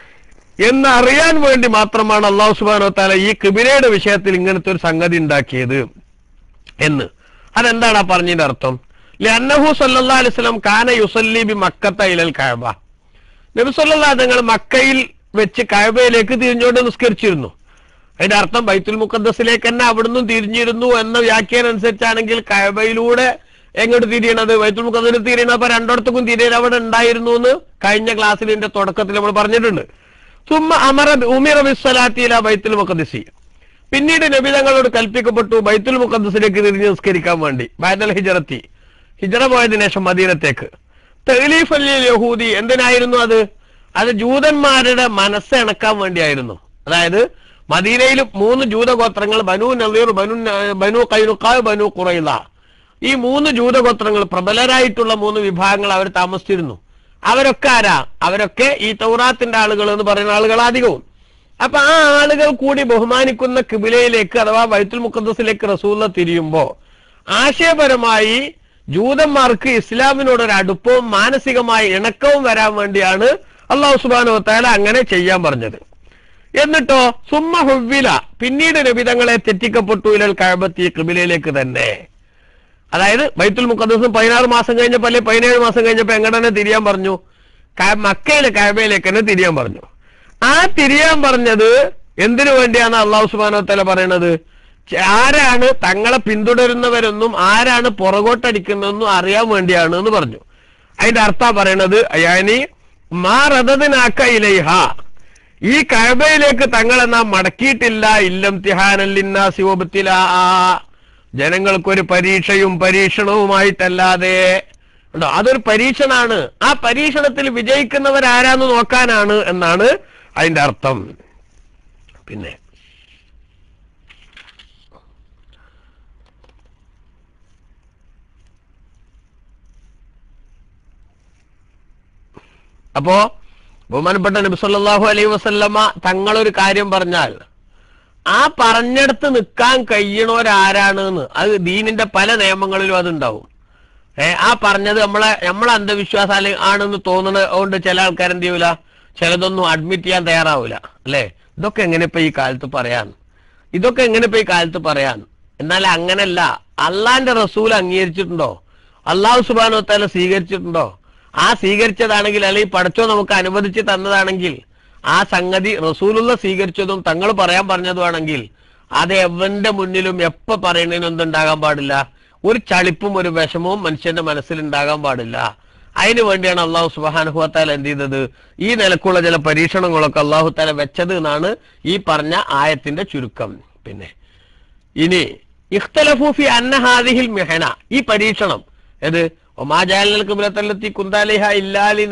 എന്നറിയാൻ വേണ്ടി മാത്രമാണ് അള്ളാഹു സുബാനോ താല ഈ കിബിലയുടെ വിഷയത്തിൽ ഇങ്ങനത്തെ ഒരു സംഗതി ഉണ്ടാക്കിയത് എന്ന് അതെന്താണ് ആ പറഞ്ഞതിന്റെ അർത്ഥം അന്നഹു സല്ലാ അലിസ്ലാം കാന യുസല്ലി ബി മക്കത്ത ഇലൽ കഴബ നബി സല്ലാ തങ്ങൾ മക്കയിൽ വെച്ച് കഴബയിലേക്ക് തിരിഞ്ഞുകൊണ്ട് നിസ്കരിച്ചിരുന്നു അതിന്റെ അർത്ഥം ബൈത്തുൽ മുഖദ്ദസിലേക്ക് തന്നെ അവിടുന്ന് തിരിഞ്ഞിരുന്നു എന്ന വ്യാഖ്യാനം അനുസരിച്ചാണെങ്കിൽ കഴബയിലൂടെ എങ്ങോട്ട് തിരിയണത് ബൈത്തുൽ മുഖദ്ദസിൽ തിരിയണത് അപ്പൊ രണ്ടിടത്തേക്കും തിരിയൽ അവിടെ ഉണ്ടായിരുന്നു എന്ന് കഴിഞ്ഞ ക്ലാസ്സിൽ ഇതിന്റെ തുടക്കത്തിൽ നമ്മൾ പറഞ്ഞിട്ടുണ്ട് സുമ്മ അമറ ഉമിറ ബിസ്വലാത്തിയില ബൈത്തുൽ മുഖദ്ദസി പിന്നീട് നബി തങ്ങളോട് കൽപ്പിക്കപ്പെട്ടു ബൈത്തുൽ മുഖദ്ദസിലേക്ക് തിരിഞ്ഞ് നിസ്കരിക്കാൻ വേണ്ടി ബാദൽ ഹിജറത്തി ഹിജറ പോയതിനു ശേഷം മദീനത്തേക്ക് തെലീഫ് അല്ലി യഹൂദി എന്തിനായിരുന്നു അത് അത് ജൂതന്മാരുടെ മനസ്സ് ഇണക്കാൻ വേണ്ടിയായിരുന്നു അതായത് മദീനയിൽ മൂന്ന് ജൂതഗോത്രങ്ങൾ ബനു നദീർ ബനു ന- ബനു കൈനുക്കാവ് ബനു കുറൈല ഈ മൂന്ന് ജൂതഗോത്രങ്ങൾ പ്രബലരായിട്ടുള്ള മൂന്ന് വിഭാഗങ്ങൾ അവർ താമസിച്ചിരുന്നു അവരൊക്കെ ആരാ അവരൊക്കെ ഈ തൗറാത്തിന്റെ ആളുകൾ എന്ന് പറയുന്ന ആളുകൾ അധികവും അപ്പൊ ആ ആളുകൾ കൂടി ബഹുമാനിക്കുന്ന കിബിലയിലേക്ക് അഥവാ ബൈത്തുൽ മുഖദ്സിലേക്ക് റസൂല തിരിയുമ്പോ ആശയപരമായി ജൂതന്മാർക്ക് ഇസ്ലാമിനോട് ഒരു അടുപ്പവും മാനസികമായ ഇണക്കവും വരാൻ വേണ്ടിയാണ് അള്ളാഹു സുബാനോ താല അങ്ങനെ ചെയ്യാൻ പറഞ്ഞത് എന്നിട്ടോ സുമ്മ ഹുവില പിന്നീട് നബിതങ്ങളെ തെറ്റിക്കപ്പെട്ടു ഇലൽ കഴബത്തി കിബിലയിലേക്ക് തന്നെ അതായത് ബൈത്തുൽ മുഖദ്സും പതിനാറ് മാസം കഴിഞ്ഞപ്പോ അല്ലെ പതിനേഴ് മാസം കഴിഞ്ഞപ്പോ എങ്ങനെ തന്നെ തിരിയാൻ പറഞ്ഞു ക- മക്കയിലെ കഴബയിലേക്ക് തന്നെ തിരിയാൻ പറഞ്ഞു ആ തിരിയാൻ പറഞ്ഞത് എന്തിനു വേണ്ടിയാണ് അള്ളാഹു സുബാനോ തല പറയണത് ച- ആരാണ് തങ്ങളെ പിന്തുടരുന്നവരെന്നും ആരാണ് പുറകോട്ടടിക്കുന്നതെന്നും അറിയാൻ വേണ്ടിയാണ് എന്ന് പറഞ്ഞു അതിന്റെ അർത്ഥം പറയണത് ഞാനി മാ റദദിനാക്ക ഇലൈഹ ഈ കഴബയിലേക്ക് തങ്ങളെ നാം മടക്കിയിട്ടില്ല ഇല്ലം തിഹാനല്ലിന്ന ശിവപത്തില ജനങ്ങൾക്കൊരു പരീക്ഷയും പരീക്ഷണവുമായിട്ടല്ലാതെ ഉണ്ടോ അതൊരു പരീക്ഷണാണ് ആ പരീക്ഷണത്തിൽ വിജയിക്കുന്നവരാരാന്ന് നോക്കാനാണ് എന്നാണ് അതിന്റെ അർത്ഥം പിന്നെ അപ്പോ ബഹുമാനപ്പെട്ട നബി സല്ലല്ലാഹു അലൈഹി വസല്ലമ തങ്ങളൊരു കാര്യം പറഞ്ഞാൽ ആ പറഞ്ഞിടത്ത് നിൽക്കാൻ കഴിയണവരാരാണ് എന്ന് അത് ദീനിന്റെ പല നിയമങ്ങളിലും അതുണ്ടാവും ഏ ആ പറഞ്ഞത് നമ്മളെ നമ്മളെ അന്ധവിശ്വാസം അല്ലെ ആണെന്ന് തോന്നുന്നത് കൊണ്ട് ചില ആൾക്കാർ എന്ത് ചെയ്യൂല ചിലതൊന്നും അഡ്മിറ്റ് ചെയ്യാൻ തയ്യാറാവൂല അല്ലെ ഇതൊക്കെ എങ്ങനെ ഇപ്പൊ ഈ കാലത്ത് പറയാൻ ഇതൊക്കെ എങ്ങനെ ഇപ്പൊ ഈ കാലത്ത് പറയാൻ എന്നാൽ അങ്ങനല്ല അള്ളാന്റെ റസൂൽ അംഗീകരിച്ചിട്ടുണ്ടോ അള്ളാഹു സുബാനോ തല സ്വീകരിച്ചിട്ടുണ്ടോ ആ സ്വീകരിച്ചതാണെങ്കിൽ അല്ലെങ്കിൽ പഠിച്ചോ നമുക്ക് അനുവദിച്ച് തന്നതാണെങ്കിൽ ആ സംഗതി റസൂലുള്ള സ്വീകരിച്ചതും തങ്ങൾ പറയാൻ പറഞ്ഞതുമാണെങ്കിൽ അത് എവന്റെ മുന്നിലും എപ്പോ പറയുന്നതിനും എന്തുണ്ടാകാൻ പാടില്ല ഒരു ചളിപ്പും ഒരു വിഷമവും മനുഷ്യന്റെ മനസ്സിൽ ഉണ്ടാകാൻ പാടില്ല അതിനു വേണ്ടിയാണ് അള്ളാഹു സുബാനുഹത്താല എന്ത് ചെയ്തത് ഈ നിലക്കുള്ള ചില പരീക്ഷണങ്ങളൊക്കെ അള്ളാഹു താല വെച്ചത് എന്നാണ് ഈ പറഞ്ഞ ആയത്തിന്റെ ചുരുക്കം പിന്നെ ഇനി ഇഖ്തലഫൂഫി അന്നഹാദിഹിൽ മെഹന ഈ പരീക്ഷണം ഏത് ഒമാജാലി കുന്താലിഹ ഇല്ലാലി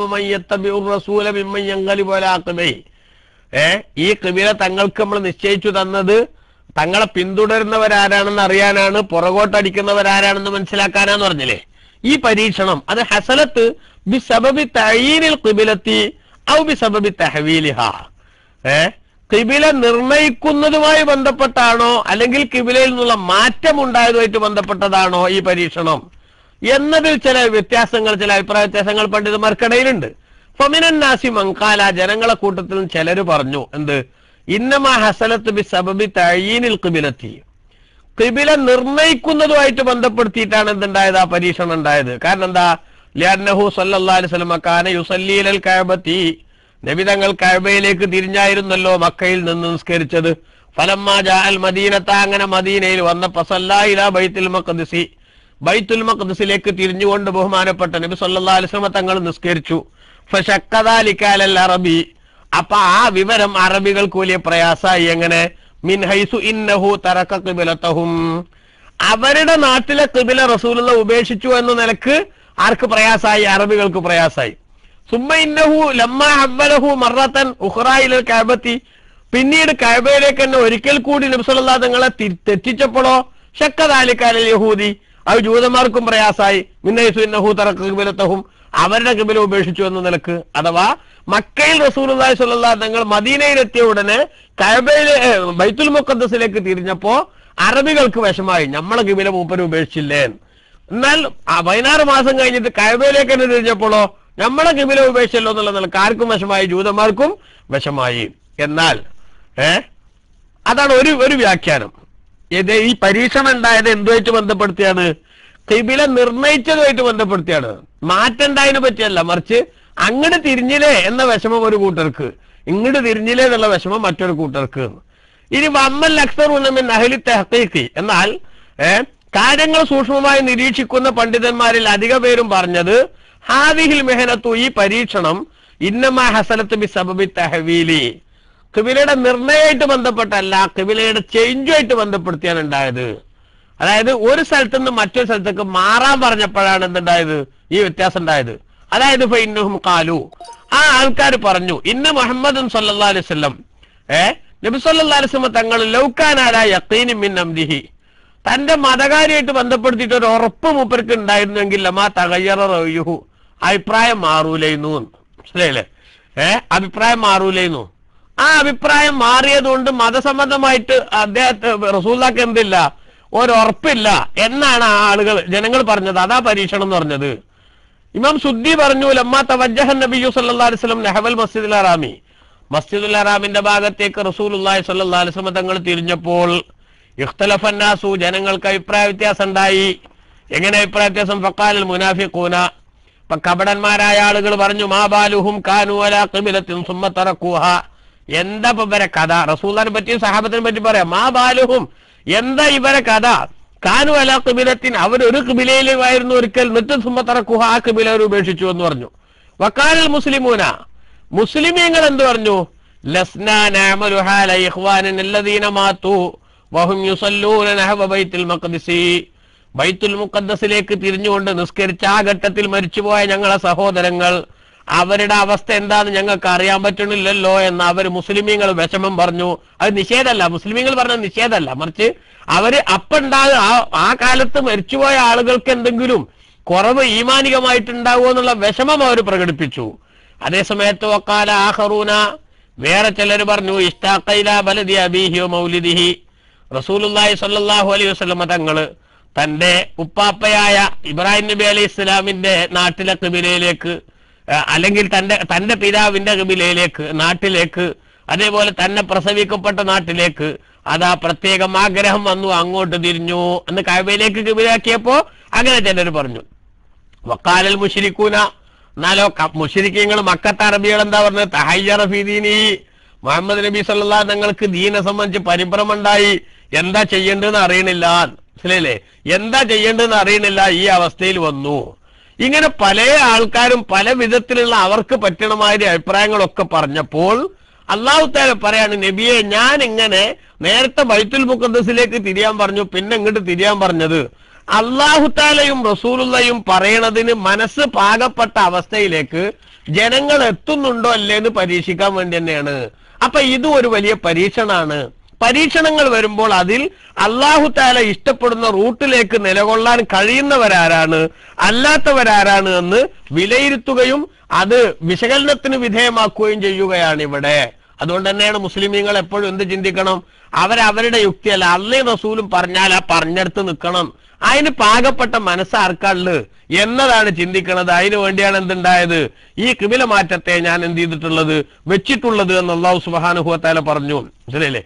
റസൂല മിമ്മൻ യങ്കലി പോലെ ആക്കുമേ ഏ ഈ കിബില തങ്ങൾക്ക് നമ്മൾ നിശ്ചയിച്ചു തന്നത് തങ്ങളെ പിന്തുടരുന്നവരാരാണെന്ന് അറിയാനാണ് പുറകോട്ടടിക്കുന്നവരാരാണെന്ന് മനസ്സിലാക്കാനാന്ന് പറഞ്ഞില്ലേ ഈ പരീക്ഷണം അത് ഹസലത്ത് ബി സബബി തഴീനിൽ കിബിലത്തി ഔ ബി സബബി തഹവീലിഹ ഏ കിബില നിർണയിക്കുന്നതുമായി ബന്ധപ്പെട്ടാണോ അല്ലെങ്കിൽ കിബിലയിൽ നിന്നുള്ള മാറ്റം ഉണ്ടായതുമായിട്ട് ബന്ധപ്പെട്ടതാണോ ഈ പരീക്ഷണം എന്നതിൽ ചില വ്യത്യാസങ്ങൾ ചില അഭിപ്രായ വ്യത്യാസങ്ങൾ പണ്ഡിതന്മാർക്കിടയിലുണ്ട് ഫമിനൻ നാസി മങ്കാല ജനങ്ങളെ കൂട്ടത്തിൽ ചിലര് പറഞ്ഞു എന്ത് ഇന്നമാ ഹസലത്ത് ബി സബബി തഴീനിൽ കിബിലത്തി കിബില നിർണയിക്കുന്നതുമായിട്ട് ബന്ധപ്പെടുത്തിയിട്ടാണ് എന്തുണ്ടായത് ആ പരീക്ഷണം ഉണ്ടായത് കാരണം എന്താ ലിയന്നഹു സല്ലല്ലാഹു അലൈഹി വസല്ലം കാന യുസല്ലീലൽ കഅബത്തി നബി തങ്ങൾ കഅബയിലേക്ക് തിരിഞ്ഞായിരുന്നല്ലോ മക്കയിൽ നിന്ന് നിസ്കരിച്ചത് ഫലമ്മാ ജാഅൽ മദീനത്ത അങ്ങനെ മദീനയിൽ വന്നപ്പോ സല്ലാ ഇലാ ബൈത്തുൽ മഖ്ദിസി ബൈത്തുൽ മഖ്ദിസിലേക്ക് തിരിഞ്ഞുകൊണ്ട് ബഹുമാനപ്പെട്ട നബി സല്ലല്ലാഹു അലൈഹി വസല്ലം തങ്ങൾ നിസ്കരിച്ചു ഫശക്കദാലിക്കാലൽ അറബി അപ്പൊ ആ വിവരം അറബികൾക്ക് വലിയ പ്രയാസമായി എങ്ങനെ മിൻ ഹൈസു ഇന്നഹു തറക്ക കിബിലത്തഹും അവരുടെ നാട്ടിലെ കിബില റസൂലുള്ള ഉപേക്ഷിച്ചു എന്ന നിലക്ക് ആർക്ക് പ്രയാസായി അറബികൾക്ക് പ്രയാസായി സുമ്മ ഇന്നഹു ലമ്മ ഹവ്വലഹു മറത്തൻ ഉഹ്റായിലൽ കഅബത്തി പിന്നീട് കഅബയിലേക്ക് തന്നെ ഒരിക്കൽ കൂടി നബ്സല്ലാ തങ്ങളെ തി- തെറ്റിച്ചപ്പോഴോ ഷക്കദാലിക്കാലൽ യഹൂദി അത് ജൂതന്മാർക്കും പ്രയാസായി മിന്നൈസു ഇന്നഹു തറക്ക കിബിലത്തഹും അവരുടെ കിബില ഉപേക്ഷിച്ചു എന്ന നിലക്ക് അഥവാ മക്കയിൽ റസൂലുള്ളാഹി സ്വല്ലല്ലാഹു തങ്ങൾ മദീനയിലെത്തിയ ഉടനെ കഅബയിലെ ഏ, ബൈത്തുൽ മുഖദ്ദസിലേക്ക് തിരിഞ്ഞപ്പോ അറബികൾക്ക് വിഷമായി നമ്മളെ കിബില മൂപ്പര് ഉപേക്ഷിച്ചില്ലേ എന്നാൽ ആ പതിനാറ് മാസം കഴിഞ്ഞിട്ട് കഅബയിലേക്ക് തന്നെ തിരിഞ്ഞപ്പോഴോ നമ്മളെ കിബില ഉപേക്ഷിച്ചല്ലോ എന്നുള്ള നിലക്ക് ആർക്കും വിഷമായി ജൂതന്മാർക്കും വിഷമായി എന്നാൽ ഏ അതാണ് ഒരു ഒരു വ്യാഖ്യാനം ഇത് ഈ പരീക്ഷണം ഉണ്ടായത് എന്തുമായിട്ട് ബന്ധപ്പെടുത്തിയാണ് കിബില നിർണയിച്ചതുമായിട്ട് ബന്ധപ്പെടുത്തിയാണ് മാറ്റണ്ടായതിനെ പറ്റിയല്ല മറിച്ച് അങ്ങോട്ട് തിരിഞ്ഞില്ലേ എന്ന വിഷമം ഒരു കൂട്ടർക്ക് ഇങ്ങോട്ട് തിരിഞ്ഞില്ലേ എന്നുള്ള വിഷമം മറ്റൊരു കൂട്ടർക്ക് ഇനി വമ്മൽ അക്സർ ഉന്നമിൻ അഹലി തെഹീഖി എന്നാൽ ഏ, കാര്യങ്ങൾ സൂക്ഷ്മമായി നിരീക്ഷിക്കുന്ന പണ്ഡിതന്മാരിൽ അധിക പേരും പറഞ്ഞത് ഹാദിഹിൽ മെഹനത്തു ഈ പരീക്ഷണം ഇന്നമാ ഹസലത്ത് ബി സബബി തഹവീലി കിബിലയുടെ നിർണയമായിട്ട് ബന്ധപ്പെട്ടല്ല കിബിലയുടെ ചേഞ്ചുമായിട്ട് ബന്ധപ്പെടുത്തിയാണ് ഉണ്ടായത് അതായത് ഒരു സ്ഥലത്ത് നിന്ന് മറ്റൊരു സ്ഥലത്തേക്ക് മാറാൻ പറഞ്ഞപ്പോഴാണ് എന്തുണ്ടായത് ഈ വ്യത്യാസം ഉണ്ടായത് അതായത് ഇപ്പൊ ഇന്നുഹും കാലു ആ ആൾക്കാർ പറഞ്ഞു ഇന്ന് മുഹമ്മദ് സല്ലാ അലൈവല്ലം ഏ നബി സല്ലാ അലൈവല്ല തങ്ങൾ ലൗക്കാനാല യക്കീനും മിൻ അംരിഹി തന്റെ മതകാരിയായിട്ട് ബന്ധപ്പെടുത്തിയിട്ട് ഒരു ഉറപ്പ് മൂപ്പർക്ക് ഉണ്ടായിരുന്നെങ്കിൽ ലമാ തകയ്യറ റയുഹു അഭിപ്രായം മാറൂലേന്നു മനസ്സിലായില്ലേ ഏ അഭിപ്രായം മാറൂലേന്നു ആ അഭിപ്രായം മാറിയതുകൊണ്ട് മതസംബന്ധമായിട്ട് അദ്ദേഹത്തെ റസൂല്ലാക്ക് എന്തില്ല ഒരു ഉറപ്പില്ല എന്നാണ് ആ ആളുകൾ ജനങ്ങൾ പറഞ്ഞത് അതാ പരീക്ഷണം എന്ന് പറഞ്ഞത് ഇമാം സുദ്ദി പറഞ്ഞു ലമ്മ തവജ്ജഹൻ നബിയു സല്ലല്ലാഹു അലൈഹി വസല്ലം നഹവൽ മസ്ജിദുൽ ഹറാമി മസ്ജിദുൽ ഹറാമിന്റെ ഭാഗത്തേക്ക് റസൂലുള്ളാഹി സ്വല്ലല്ലാഹു അലൈഹി വസല്ലം തങ്ങൾ തിരിഞ്ഞപ്പോൾ ഇഖ്തലഫന്നാസു ജനങ്ങൾക്ക് അഭിപ്രായ വ്യത്യാസം ഉണ്ടായി എങ്ങനെ അഭിപ്രായ വ്യത്യാസം ഫക്കാലൽ മുനാഫിഖൂന ഇപ്പൊ കപടന്മാരായ ആളുകൾ പറഞ്ഞു മാ ബാലുഹും കാനു അലാ ഖിബലത്തിൻ സുമ്മ തറക്കൂഹ എന്താ ഇപ്പൊ ഇവരെ കഥ റസൂലിനെ പറ്റിയും സഹാബത്തിനെ പറ്റി പറയാം മാ ബാലുഹും എന്താ ഇവരെ കഥ കാനു അലാ കിബിലത്തിൻ അവർ ഒരു കിബിലയിലുമായിരുന്നു ഒരിക്കൽ എന്നിട്ട് സുമ്മ തറക്കുഹ ആ കിബില അവർ ഉപേക്ഷിച്ചു എന്ന് പറഞ്ഞു വക്കാലൽ മുസ്ലിമൂന മുസ്ലിമീങ്ങൾ എന്ത് പറഞ്ഞു ലസ്നാ നഅമലു ഹാല ഇഖ്വാനിൻ അല്ലദീന മാതു വഹും യുസല്ലൂന നഹവ ബൈത്തുൽ മഖ്ദിസി ബൈത്തുൽ മുഖദ്ദസിലേക്ക് തിരിഞ്ഞുകൊണ്ട് നിസ്കരിച്ച ആ ഘട്ടത്തിൽ മരിച്ചുപോയ ഞങ്ങളെ സഹോദരങ്ങൾ അവരുടെ അവസ്ഥ എന്താന്ന് ഞങ്ങൾക്ക് അറിയാൻ പറ്റണില്ലല്ലോ എന്ന് അവർ മുസ്ലിമീങ്ങൾ വിഷമം പറഞ്ഞു അത് നിഷേധമല്ല മുസ്ലിമീങ്ങൾ പറഞ്ഞ നിഷേധമല്ല മറിച്ച് അവര് അപ്പുണ്ടാകുക ആ ആ കാലത്ത് മരിച്ചുപോയ ആളുകൾക്ക് എന്തെങ്കിലും കുറവ് ഈമാനികമായിട്ടുണ്ടാവുമോ എന്നുള്ള വിഷമം അവർ പ്രകടിപ്പിച്ചു അതേസമയത്ത് വക്കാല ആഹറൂന വേറെ ചിലർ പറഞ്ഞു ഇഷ്ടാഖൈല ബലദി അബീഹിയോ മൗലിദിഹി റസൂലുള്ളാഹി സ്വല്ലല്ലാഹു അലൈഹി വസല്ലമ തങ്ങള് തന്റെ ഉപ്പാപ്പയായ ഇബ്രാഹിം നബി അലൈഹി ഇസ്ലാമിന്റെ നാട്ടിലെ കിബിലയിലേക്ക് ആ, അല്ലെങ്കിൽ തന്റെ തന്റെ പിതാവിന്റെ കിബിലയിലേക്ക് നാട്ടിലേക്ക് അതേപോലെ തന്നെ പ്രസവിക്കപ്പെട്ട നാട്ടിലേക്ക് അതാ പ്രത്യേകം ആഗ്രഹം വന്നു അങ്ങോട്ട് തിരിഞ്ഞു എന്ന് കഴബയിലേക്ക് കിബിലാക്കിയപ്പോ അങ്ങനെ ചിലർ പറഞ്ഞു വക്കാലൽ മുഷിരിക്കൂന എന്നാലോ മുഷിരിക്കങ്ങൾ മക്കത്തെ അറബികൾ എന്താ പറഞ്ഞത് തഹയ്യറ ഫീദീനി മുഹമ്മദ് നബി സല്ലാ തങ്ങൾക്ക് ദീനെ സംബന്ധിച്ച് പരിഭ്രമം ഉണ്ടായി എന്താ ചെയ്യേണ്ടതെന്ന് അറിയണില്ല മനസ്സിലായില്ലേ എന്താ ചെയ്യേണ്ടതെന്ന് അറിയണില്ല ഈ അവസ്ഥയിൽ വന്നു ഇങ്ങനെ പല ആൾക്കാരും പല വിധത്തിലുള്ള അവർക്ക് പറ്റണമാതിരി അഭിപ്രായങ്ങളൊക്കെ പറഞ്ഞപ്പോൾ അള്ളാഹു താല പറയാണ് നബിയെ ഞാൻ ഇങ്ങനെ നേരത്തെ ബൈത്തുൽ മുഖദ്സിലേക്ക് തിരിയാൻ പറഞ്ഞു പിന്നെ ഇങ്ങോട്ട് തിരിയാൻ പറഞ്ഞത് അള്ളാഹുത്താലയും റസൂലുള്ളയും പറയണതിന് മനസ്സ് പാകപ്പെട്ട അവസ്ഥയിലേക്ക് ജനങ്ങൾ എത്തുന്നുണ്ടോ അല്ലേ എന്ന് പരീക്ഷിക്കാൻ വേണ്ടി തന്നെയാണ് അപ്പൊ ഇതും ഒരു വലിയ പരീക്ഷണാണ് പരീക്ഷണങ്ങൾ വരുമ്പോൾ അതിൽ അള്ളാഹു താല ഇഷ്ടപ്പെടുന്ന റൂട്ടിലേക്ക് നിലകൊള്ളാൻ കഴിയുന്നവരാരാണ് അല്ലാത്തവരാരാണ് എന്ന് വിലയിരുത്തുകയും അത് വിശകലനത്തിന് വിധേയമാക്കുകയും ചെയ്യുകയാണ് ഇവിടെ അതുകൊണ്ട് തന്നെയാണ് മുസ്ലിമീങ്ങൾ എപ്പോഴും എന്ത് ചിന്തിക്കണം അവരവരുടെ യുക്തിയല്ല അള്ളയും റസൂലും പറഞ്ഞാൽ ആ പറഞ്ഞെടുത്ത് നിൽക്കണം അതിന് പാകപ്പെട്ട മനസ്സ് ആർക്കാള് എന്നതാണ് ചിന്തിക്കുന്നത് അതിനു വേണ്ടിയാണ് എന്തുണ്ടായത് ഈ കിബില മാറ്റത്തെ ഞാൻ എന്ത് ചെയ്തിട്ടുള്ളത് വെച്ചിട്ടുള്ളത് എന്ന് അള്ളാഹു സുബാനുഭവത്താല പറഞ്ഞു മനസ്സിലല്ലേ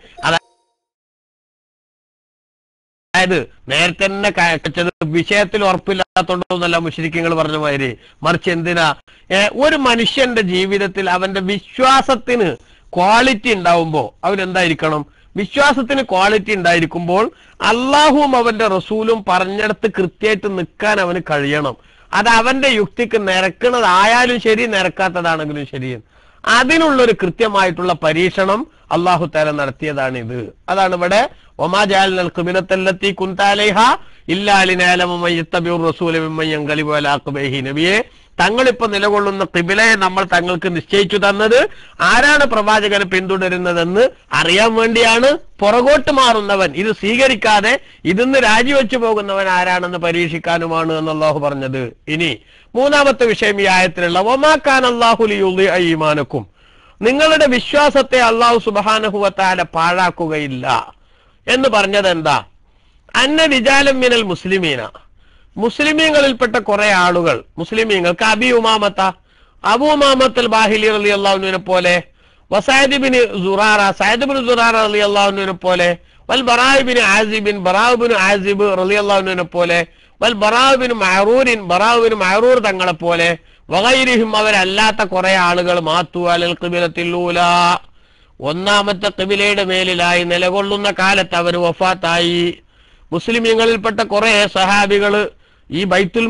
അതായത് നേരത്തെ തന്നെ കച്ചത് വിഷയത്തിൽ ഉറപ്പില്ലാത്തോണ്ടൊന്നല്ല മുഷരിക്കങ്ങൾ പറഞ്ഞ മാതിരി മറിച്ച് എന്തിനാ ഏ, ഒരു മനുഷ്യന്റെ ജീവിതത്തിൽ അവന്റെ വിശ്വാസത്തിന് ക്വാളിറ്റി ഉണ്ടാവുമ്പോ അവനെന്തായിരിക്കണം വിശ്വാസത്തിന് ക്വാളിറ്റി ഉണ്ടായിരിക്കുമ്പോൾ അള്ളാഹുവും അവന്റെ റസൂലും പറഞ്ഞിടത്ത് കൃത്യമായിട്ട് നിൽക്കാൻ അവന് കഴിയണം അത് അവന്റെ യുക്തിക്ക് നിരക്കുന്നതായാലും ശരി നിരക്കാത്തതാണെങ്കിലും ശരി അതിനുള്ളൊരു കൃത്യമായിട്ടുള്ള പരീക്ഷണം അള്ളാഹു താല നടത്തിയതാണ് ഇത് അതാണ് ഇവിടെ ഒമാജാൽ കുന്താലേഹ ഇല്ലാലിനാലമയ്യത്തബിർ റസൂലി നബിയെ തങ്ങളിപ്പോ നിലകൊള്ളുന്ന കിബിലയെ നമ്മൾ തങ്ങൾക്ക് നിശ്ചയിച്ചു തന്നത് ആരാണ് പ്രവാചകനെ പിന്തുടരുന്നതെന്ന് അറിയാൻ വേണ്ടിയാണ് പുറകോട്ട് മാറുന്നവൻ ഇത് സ്വീകരിക്കാതെ ഇതിന്ന് രാജിവെച്ചു പോകുന്നവൻ ആരാണെന്ന് പരീക്ഷിക്കാനുമാണ് എന്ന് അള്ളാഹു പറഞ്ഞത് ഇനി മൂന്നാമത്തെ വിഷയം ഈ ആയത്തിലുള്ള ഒമാക്കാൻ അള്ളാഹുലി ഈമാനക്കും നിങ്ങളുടെ വിശ്വാസത്തെ അള്ളാഹു സുബാനഹുവത്താല പാഴാക്കുകയില്ല എന്ന് പറഞ്ഞത് എന്താ അന്ന വിജാലം മിനൽ മുസ്ലിമീന മുസ്ലിമീങ്ങളിൽപ്പെട്ട കുറെ ആളുകൾ മുസ്ലിമീങ്ങൾക്ക് അബി ഉമാമത്ത അബു ഉമാമത്തൽ ബാഹിലി അലി അള്ളാഹുവിനെ പോലെ വസാദിബിന് സുറാറ സയദ്ബിൻ സുറാറ അലി അള്ളാഹുവിനെ പോലെ വൽ ബറാബിൻ ആസിബിൻ ബറാബിൻ ആസിബ് റലി അള്ളാഹുവിനെ പോലെ വൽ ബറാബിൻ മഹറൂരിൻ ബറാബിൻ മഹറൂർ തങ്ങളെ പോലെ വകൈരിഹിം അവരല്ലാത്ത കുറെ ആളുകൾ മാത്തു അലൽ കിബിലത്തില്ലൂല ഒന്നാമത്തെ കിബിലയുടെ മേലിലായി നിലകൊള്ളുന്ന കാലത്ത് അവർ വഫാത്തായി മുസ്ലിമീങ്ങളിൽപ്പെട്ട കുറെ സഹാബികള് ഈ ബൈത്തുൽ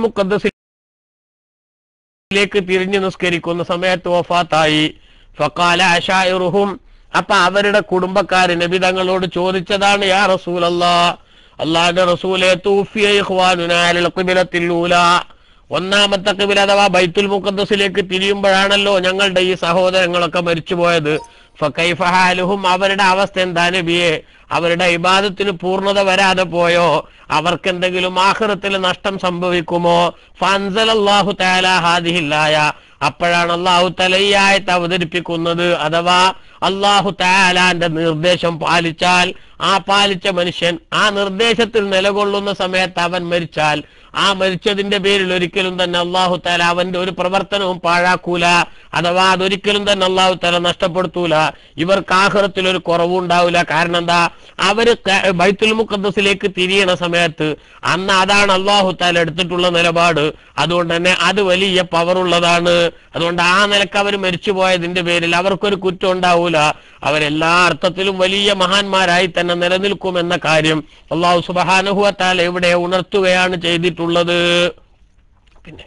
മുഖദ്സിലേക്ക് തിരിഞ്ഞു നിസ്കരിക്കുന്ന സമയത്ത് വഫാത്തായി ഫക്കാല അഷായിറുഹും അപ്പൊ അവരുടെ കുടുംബക്കാര് നബി തങ്ങളോട് ചോദിച്ചതാണ് യാ റസൂലല്ലാ അള്ളാന്റെ റസൂലെ തൂഫിയ ഇഖ്വാനുനാ അലൽ ഖിബലത്തില്ലൂല ഒന്നാമത്തെ കിബില അഥവാ ബൈത്തുൽ മുഖദ്സിലേക്ക് തിരിയുമ്പോഴാണല്ലോ ഞങ്ങളുടെ ഈ സഹോദരങ്ങളൊക്കെ മരിച്ചുപോയത് ഫക്കൈഫഹാലുഹും അവരുടെ അവസ്ഥ എന്താ നബിയെ അവരുടെ ഇബാദത്തിന് പൂർണ്ണത വരാതെ പോയോ അവർക്ക് എന്തെങ്കിലും ആഹൃത്തിൽ നഷ്ടം സംഭവിക്കുമോ ഫൻസലല്ലാഹു തആല ഹാദിഹില്ലായ അപ്പോഴാണ് അള്ളാഹു തല ഈ ആയത്ത് അവതരിപ്പിക്കുന്നത് അഥവാ അള്ളാഹു താലാന്റെ നിർദ്ദേശം പാലിച്ചാൽ ആ പാലിച്ച മനുഷ്യൻ ആ നിർദ്ദേശത്തിൽ നിലകൊള്ളുന്ന സമയത്ത് അവൻ മരിച്ചാൽ ആ മരിച്ചതിന്റെ പേരിൽ ഒരിക്കലും തന്നെ അള്ളാഹു താല അവന്റെ ഒരു പ്രവർത്തനവും പാഴാക്കൂല അഥവാ അതൊരിക്കലും തന്നെ അള്ളാഹു താല നഷ്ടപ്പെടുത്തൂല ഇവർക്ക് ആഹ്റത്തിൽ ഒരു കുറവുണ്ടാവില്ല കാരണം എന്താ അവര് ക- ബൈത്തുൽ മുഖദ്സിലേക്ക് തിരിയണ സമയത്ത് അന്ന് അതാണ് അള്ളാഹു താല എടുത്തിട്ടുള്ള നിലപാട് അതുകൊണ്ട് തന്നെ അത് വലിയ പവർ ഉള്ളതാണ് അതുകൊണ്ട് ആ നിലക്ക് അവർ മരിച്ചുപോയതിന്റെ പേരിൽ അവർക്കൊരു കുറ്റം ഉണ്ടാവൂല അവരെല്ലാ അർത്ഥത്തിലും വലിയ മഹാന്മാരായി തന്നെ നിലനിൽക്കും എന്ന കാര്യം അള്ളാഹു സുബാനുഹുവത്താൽ ഇവിടെ ഉണർത്തുകയാണ് ചെയ്തിട്ടുള്ളത് പിന്നെ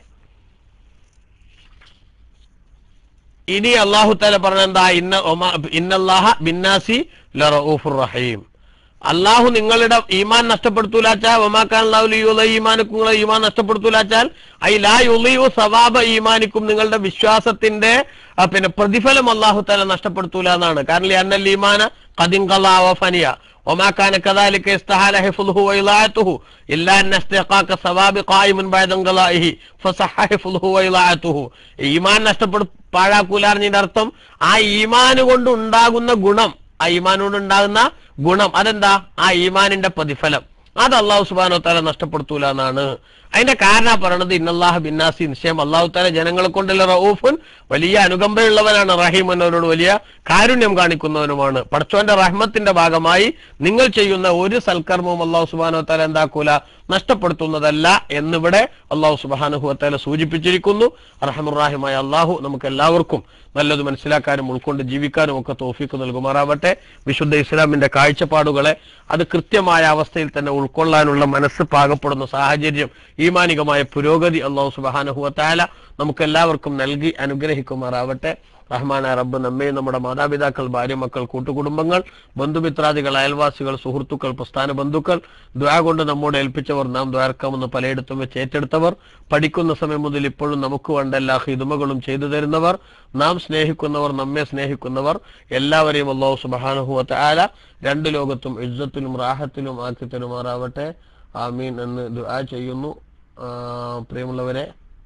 ഇനി അള്ളാഹു താല പറഞ്ഞെന്താ ഇന്ന ഒമാ- ഇന്നല്ലാഹ ബിന്നാസി ലറഊഫുർ റഹീം അള്ളാഹു നിങ്ങളുടെ ഈമാൻ നഷ്ടപ്പെടുത്തൂലാച്ചാ ഒമാക്കാൻ ഈമാനിക്കും നിങ്ങളെ ഈമാൻ നഷ്ടപ്പെടുത്തൂലാച്ചാൽ ഐ ലാ യുളിയു സവാബ ഈമാനിക്കും നിങ്ങളുടെ വിശ്വാസത്തിന്റെ ആ, പിന്നെ പ്രതിഫലം അള്ളാഹു താല നഷ്ടപ്പെടുത്തൂല എന്നാണ് കാരണം അന്നൽ ഈമാന കദിങ്കലാവ ഫനിയ وما كان كذلك استحال حفظه وإضاعته إلا أن استحقاق الثواب قائم بعد انقضائه فصح حفظه وإضاعته ഈമാൻ നഷ്ടപ്പെടു പാഴാക്കൂലാറിഞ്ഞതിന്റെ അർത്ഥം ആ ഈമാന് കൊണ്ട് ഉണ്ടാകുന്ന ഗുണം ആ ഈമാൻ കൊണ്ട് ഉണ്ടാകുന്ന ഗുണം അതെന്താ ആ ഈമാനിന്റെ പ്രതിഫലം അത് അള്ളാഹു സുബാനോ താല നഷ്ടപ്പെടുത്തൂല എന്നാണ് അതിന്റെ കാരണം പറയണത് ഇന്നല്ലാഹ് ബിന്നാസി നിശ്ചയം അള്ളാഹു താല ജനങ്ങളെ കൊണ്ടുള്ള റൌഫുൻ വലിയ അനുകമ്പയുള്ളവനാണ് റഹീം എന്നവരോട് വലിയ കാരുണ്യം കാണിക്കുന്നവനുമാണ് പടച്ചോന്റെ റഹ്മത്തിന്റെ ഭാഗമായി നിങ്ങൾ ചെയ്യുന്ന ഒരു സൽക്കർമ്മവും അള്ളാഹു സുബാനോ താല എന്താക്കൂല നഷ്ടപ്പെടുത്തുന്നതല്ല എന്നിവിടെ അള്ളാഹു സുബാനുഹുവത്താല സൂചിപ്പിച്ചിരിക്കുന്നു റഹമുറാഹിമായ അള്ളാഹു നമുക്ക് എല്ലാവർക്കും നല്ലത് മനസ്സിലാക്കാനും ഉൾക്കൊണ്ട് ജീവിക്കാനും ഒക്കെ തോഫിക്ക് നൽകുമാറാവട്ടെ വിശുദ്ധ ഇസ്ലാമിന്റെ കാഴ്ചപ്പാടുകളെ അത് കൃത്യമായ അവസ്ഥയിൽ തന്നെ ഉൾക്കൊള്ളാനുള്ള മനസ്സ് പാകപ്പെടുന്ന സാഹചര്യം ഈമാനികമായ പുരോഗതി അള്ളാഹു സുബാനുഹുവത്താല നമുക്ക് എല്ലാവർക്കും നൽകി അനുഗ്രഹിക്കുമാറാവട്ടെ റഹ്മാന റബ്ബ് നമ്മയും നമ്മുടെ മാതാപിതാക്കൾ ഭാര്യ മക്കൾ കൂട്ടുകുടുംബങ്ങൾ ബന്ധുമിത്രാദികൾ അയൽവാസികൾ സുഹൃത്തുക്കൾ പ്രസ്ഥാന ബന്ധുക്കൾ ദ്വാ കൊണ്ട് നമ്മോട് ഏൽപ്പിച്ചവർ നാം ദ്വാരക്കാമെന്ന് പലയിടത്തും വെച്ച് ഏറ്റെടുത്തവർ പഠിക്കുന്ന സമയം മുതൽ ഇപ്പോഴും നമുക്ക് വേണ്ട എല്ലാ ഹിതുമകളും ചെയ്തു തരുന്നവർ നാം സ്നേഹിക്കുന്നവർ നമ്മെ സ്നേഹിക്കുന്നവർ എല്ലാവരെയും അള്ളാഹു സുബാനുഹുവത്ത് ആല രണ്ട് ലോകത്തും ഇജ്ജത്തിലും റാഹത്തിലും ആക്കി തരുമാറാവട്ടെ ആമീൻ എന്ന് ദുആ ചെയ്യുന്നു ആ, പ്രിയമുള്ളവരെ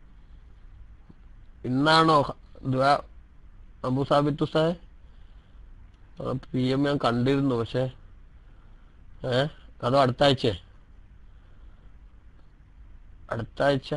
ഇന്നാണോ ദുആ അബു സാബിത്ത് ഉസ്താദെ പി എം ഞാൻ കണ്ടിരുന്നു പക്ഷെ ഏ അതോ അടുത്ത ആഴ്ച അടുത്ത ആഴ്ച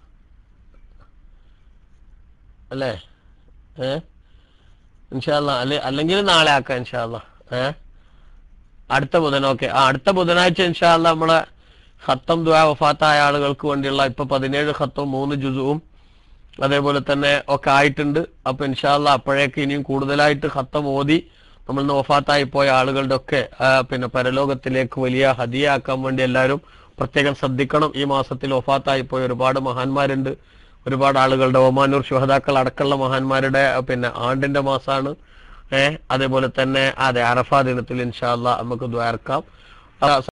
അല്ലേ ഏ ഇൻഷാല്ല അല്ലെ അല്ലെങ്കിൽ നാളെ ആക്കാം ഇൻഷാല്ല ഏ അടുത്ത ബുധൻ ഓക്കെ ആ അടുത്ത ബുധനാഴ്ച ഇൻഷാല്ല നമ്മളെ ഖത്തം ദ്വാ വഫാത്തായ ആളുകൾക്ക് വേണ്ടിയുള്ള ഇപ്പൊ പതിനേഴ് ഖത്തവും മൂന്ന് ജുസുവും അതേപോലെ തന്നെ ഒക്കെ ആയിട്ടുണ്ട് അപ്പൊ ഇൻഷാല്ല അപ്പോഴേക്ക് ഇനിയും കൂടുതലായിട്ട് ഖത്തം ഓതി നമ്മൾ ഇന്ന് വഫാത്തായി പോയ ആളുകളുടെ ഒക്കെ ആ, പിന്നെ പരലോകത്തിലേക്ക് വലിയ ഹദിയാക്കാൻ വേണ്ടി എല്ലാവരും പ്രത്യേകം ശ്രദ്ധിക്കണം ഈ മാസത്തിൽ വഫാത്തായി പോയ ഒരുപാട് മഹാന്മാരുണ്ട് ഒരുപാട് ആളുകളുടെ ഒമാനൂർ ശുഹതാക്കൾ അടക്കമുള്ള മഹാന്മാരുടെ ആ, പിന്നെ ആണ്ടിന്റെ മാസമാണ് ഏഹ് അതേപോലെ തന്നെ അതെ അറഫാ ദിനത്തിൽ ഇൻഷാല്ല നമുക്ക് ദ്വാർക്കാം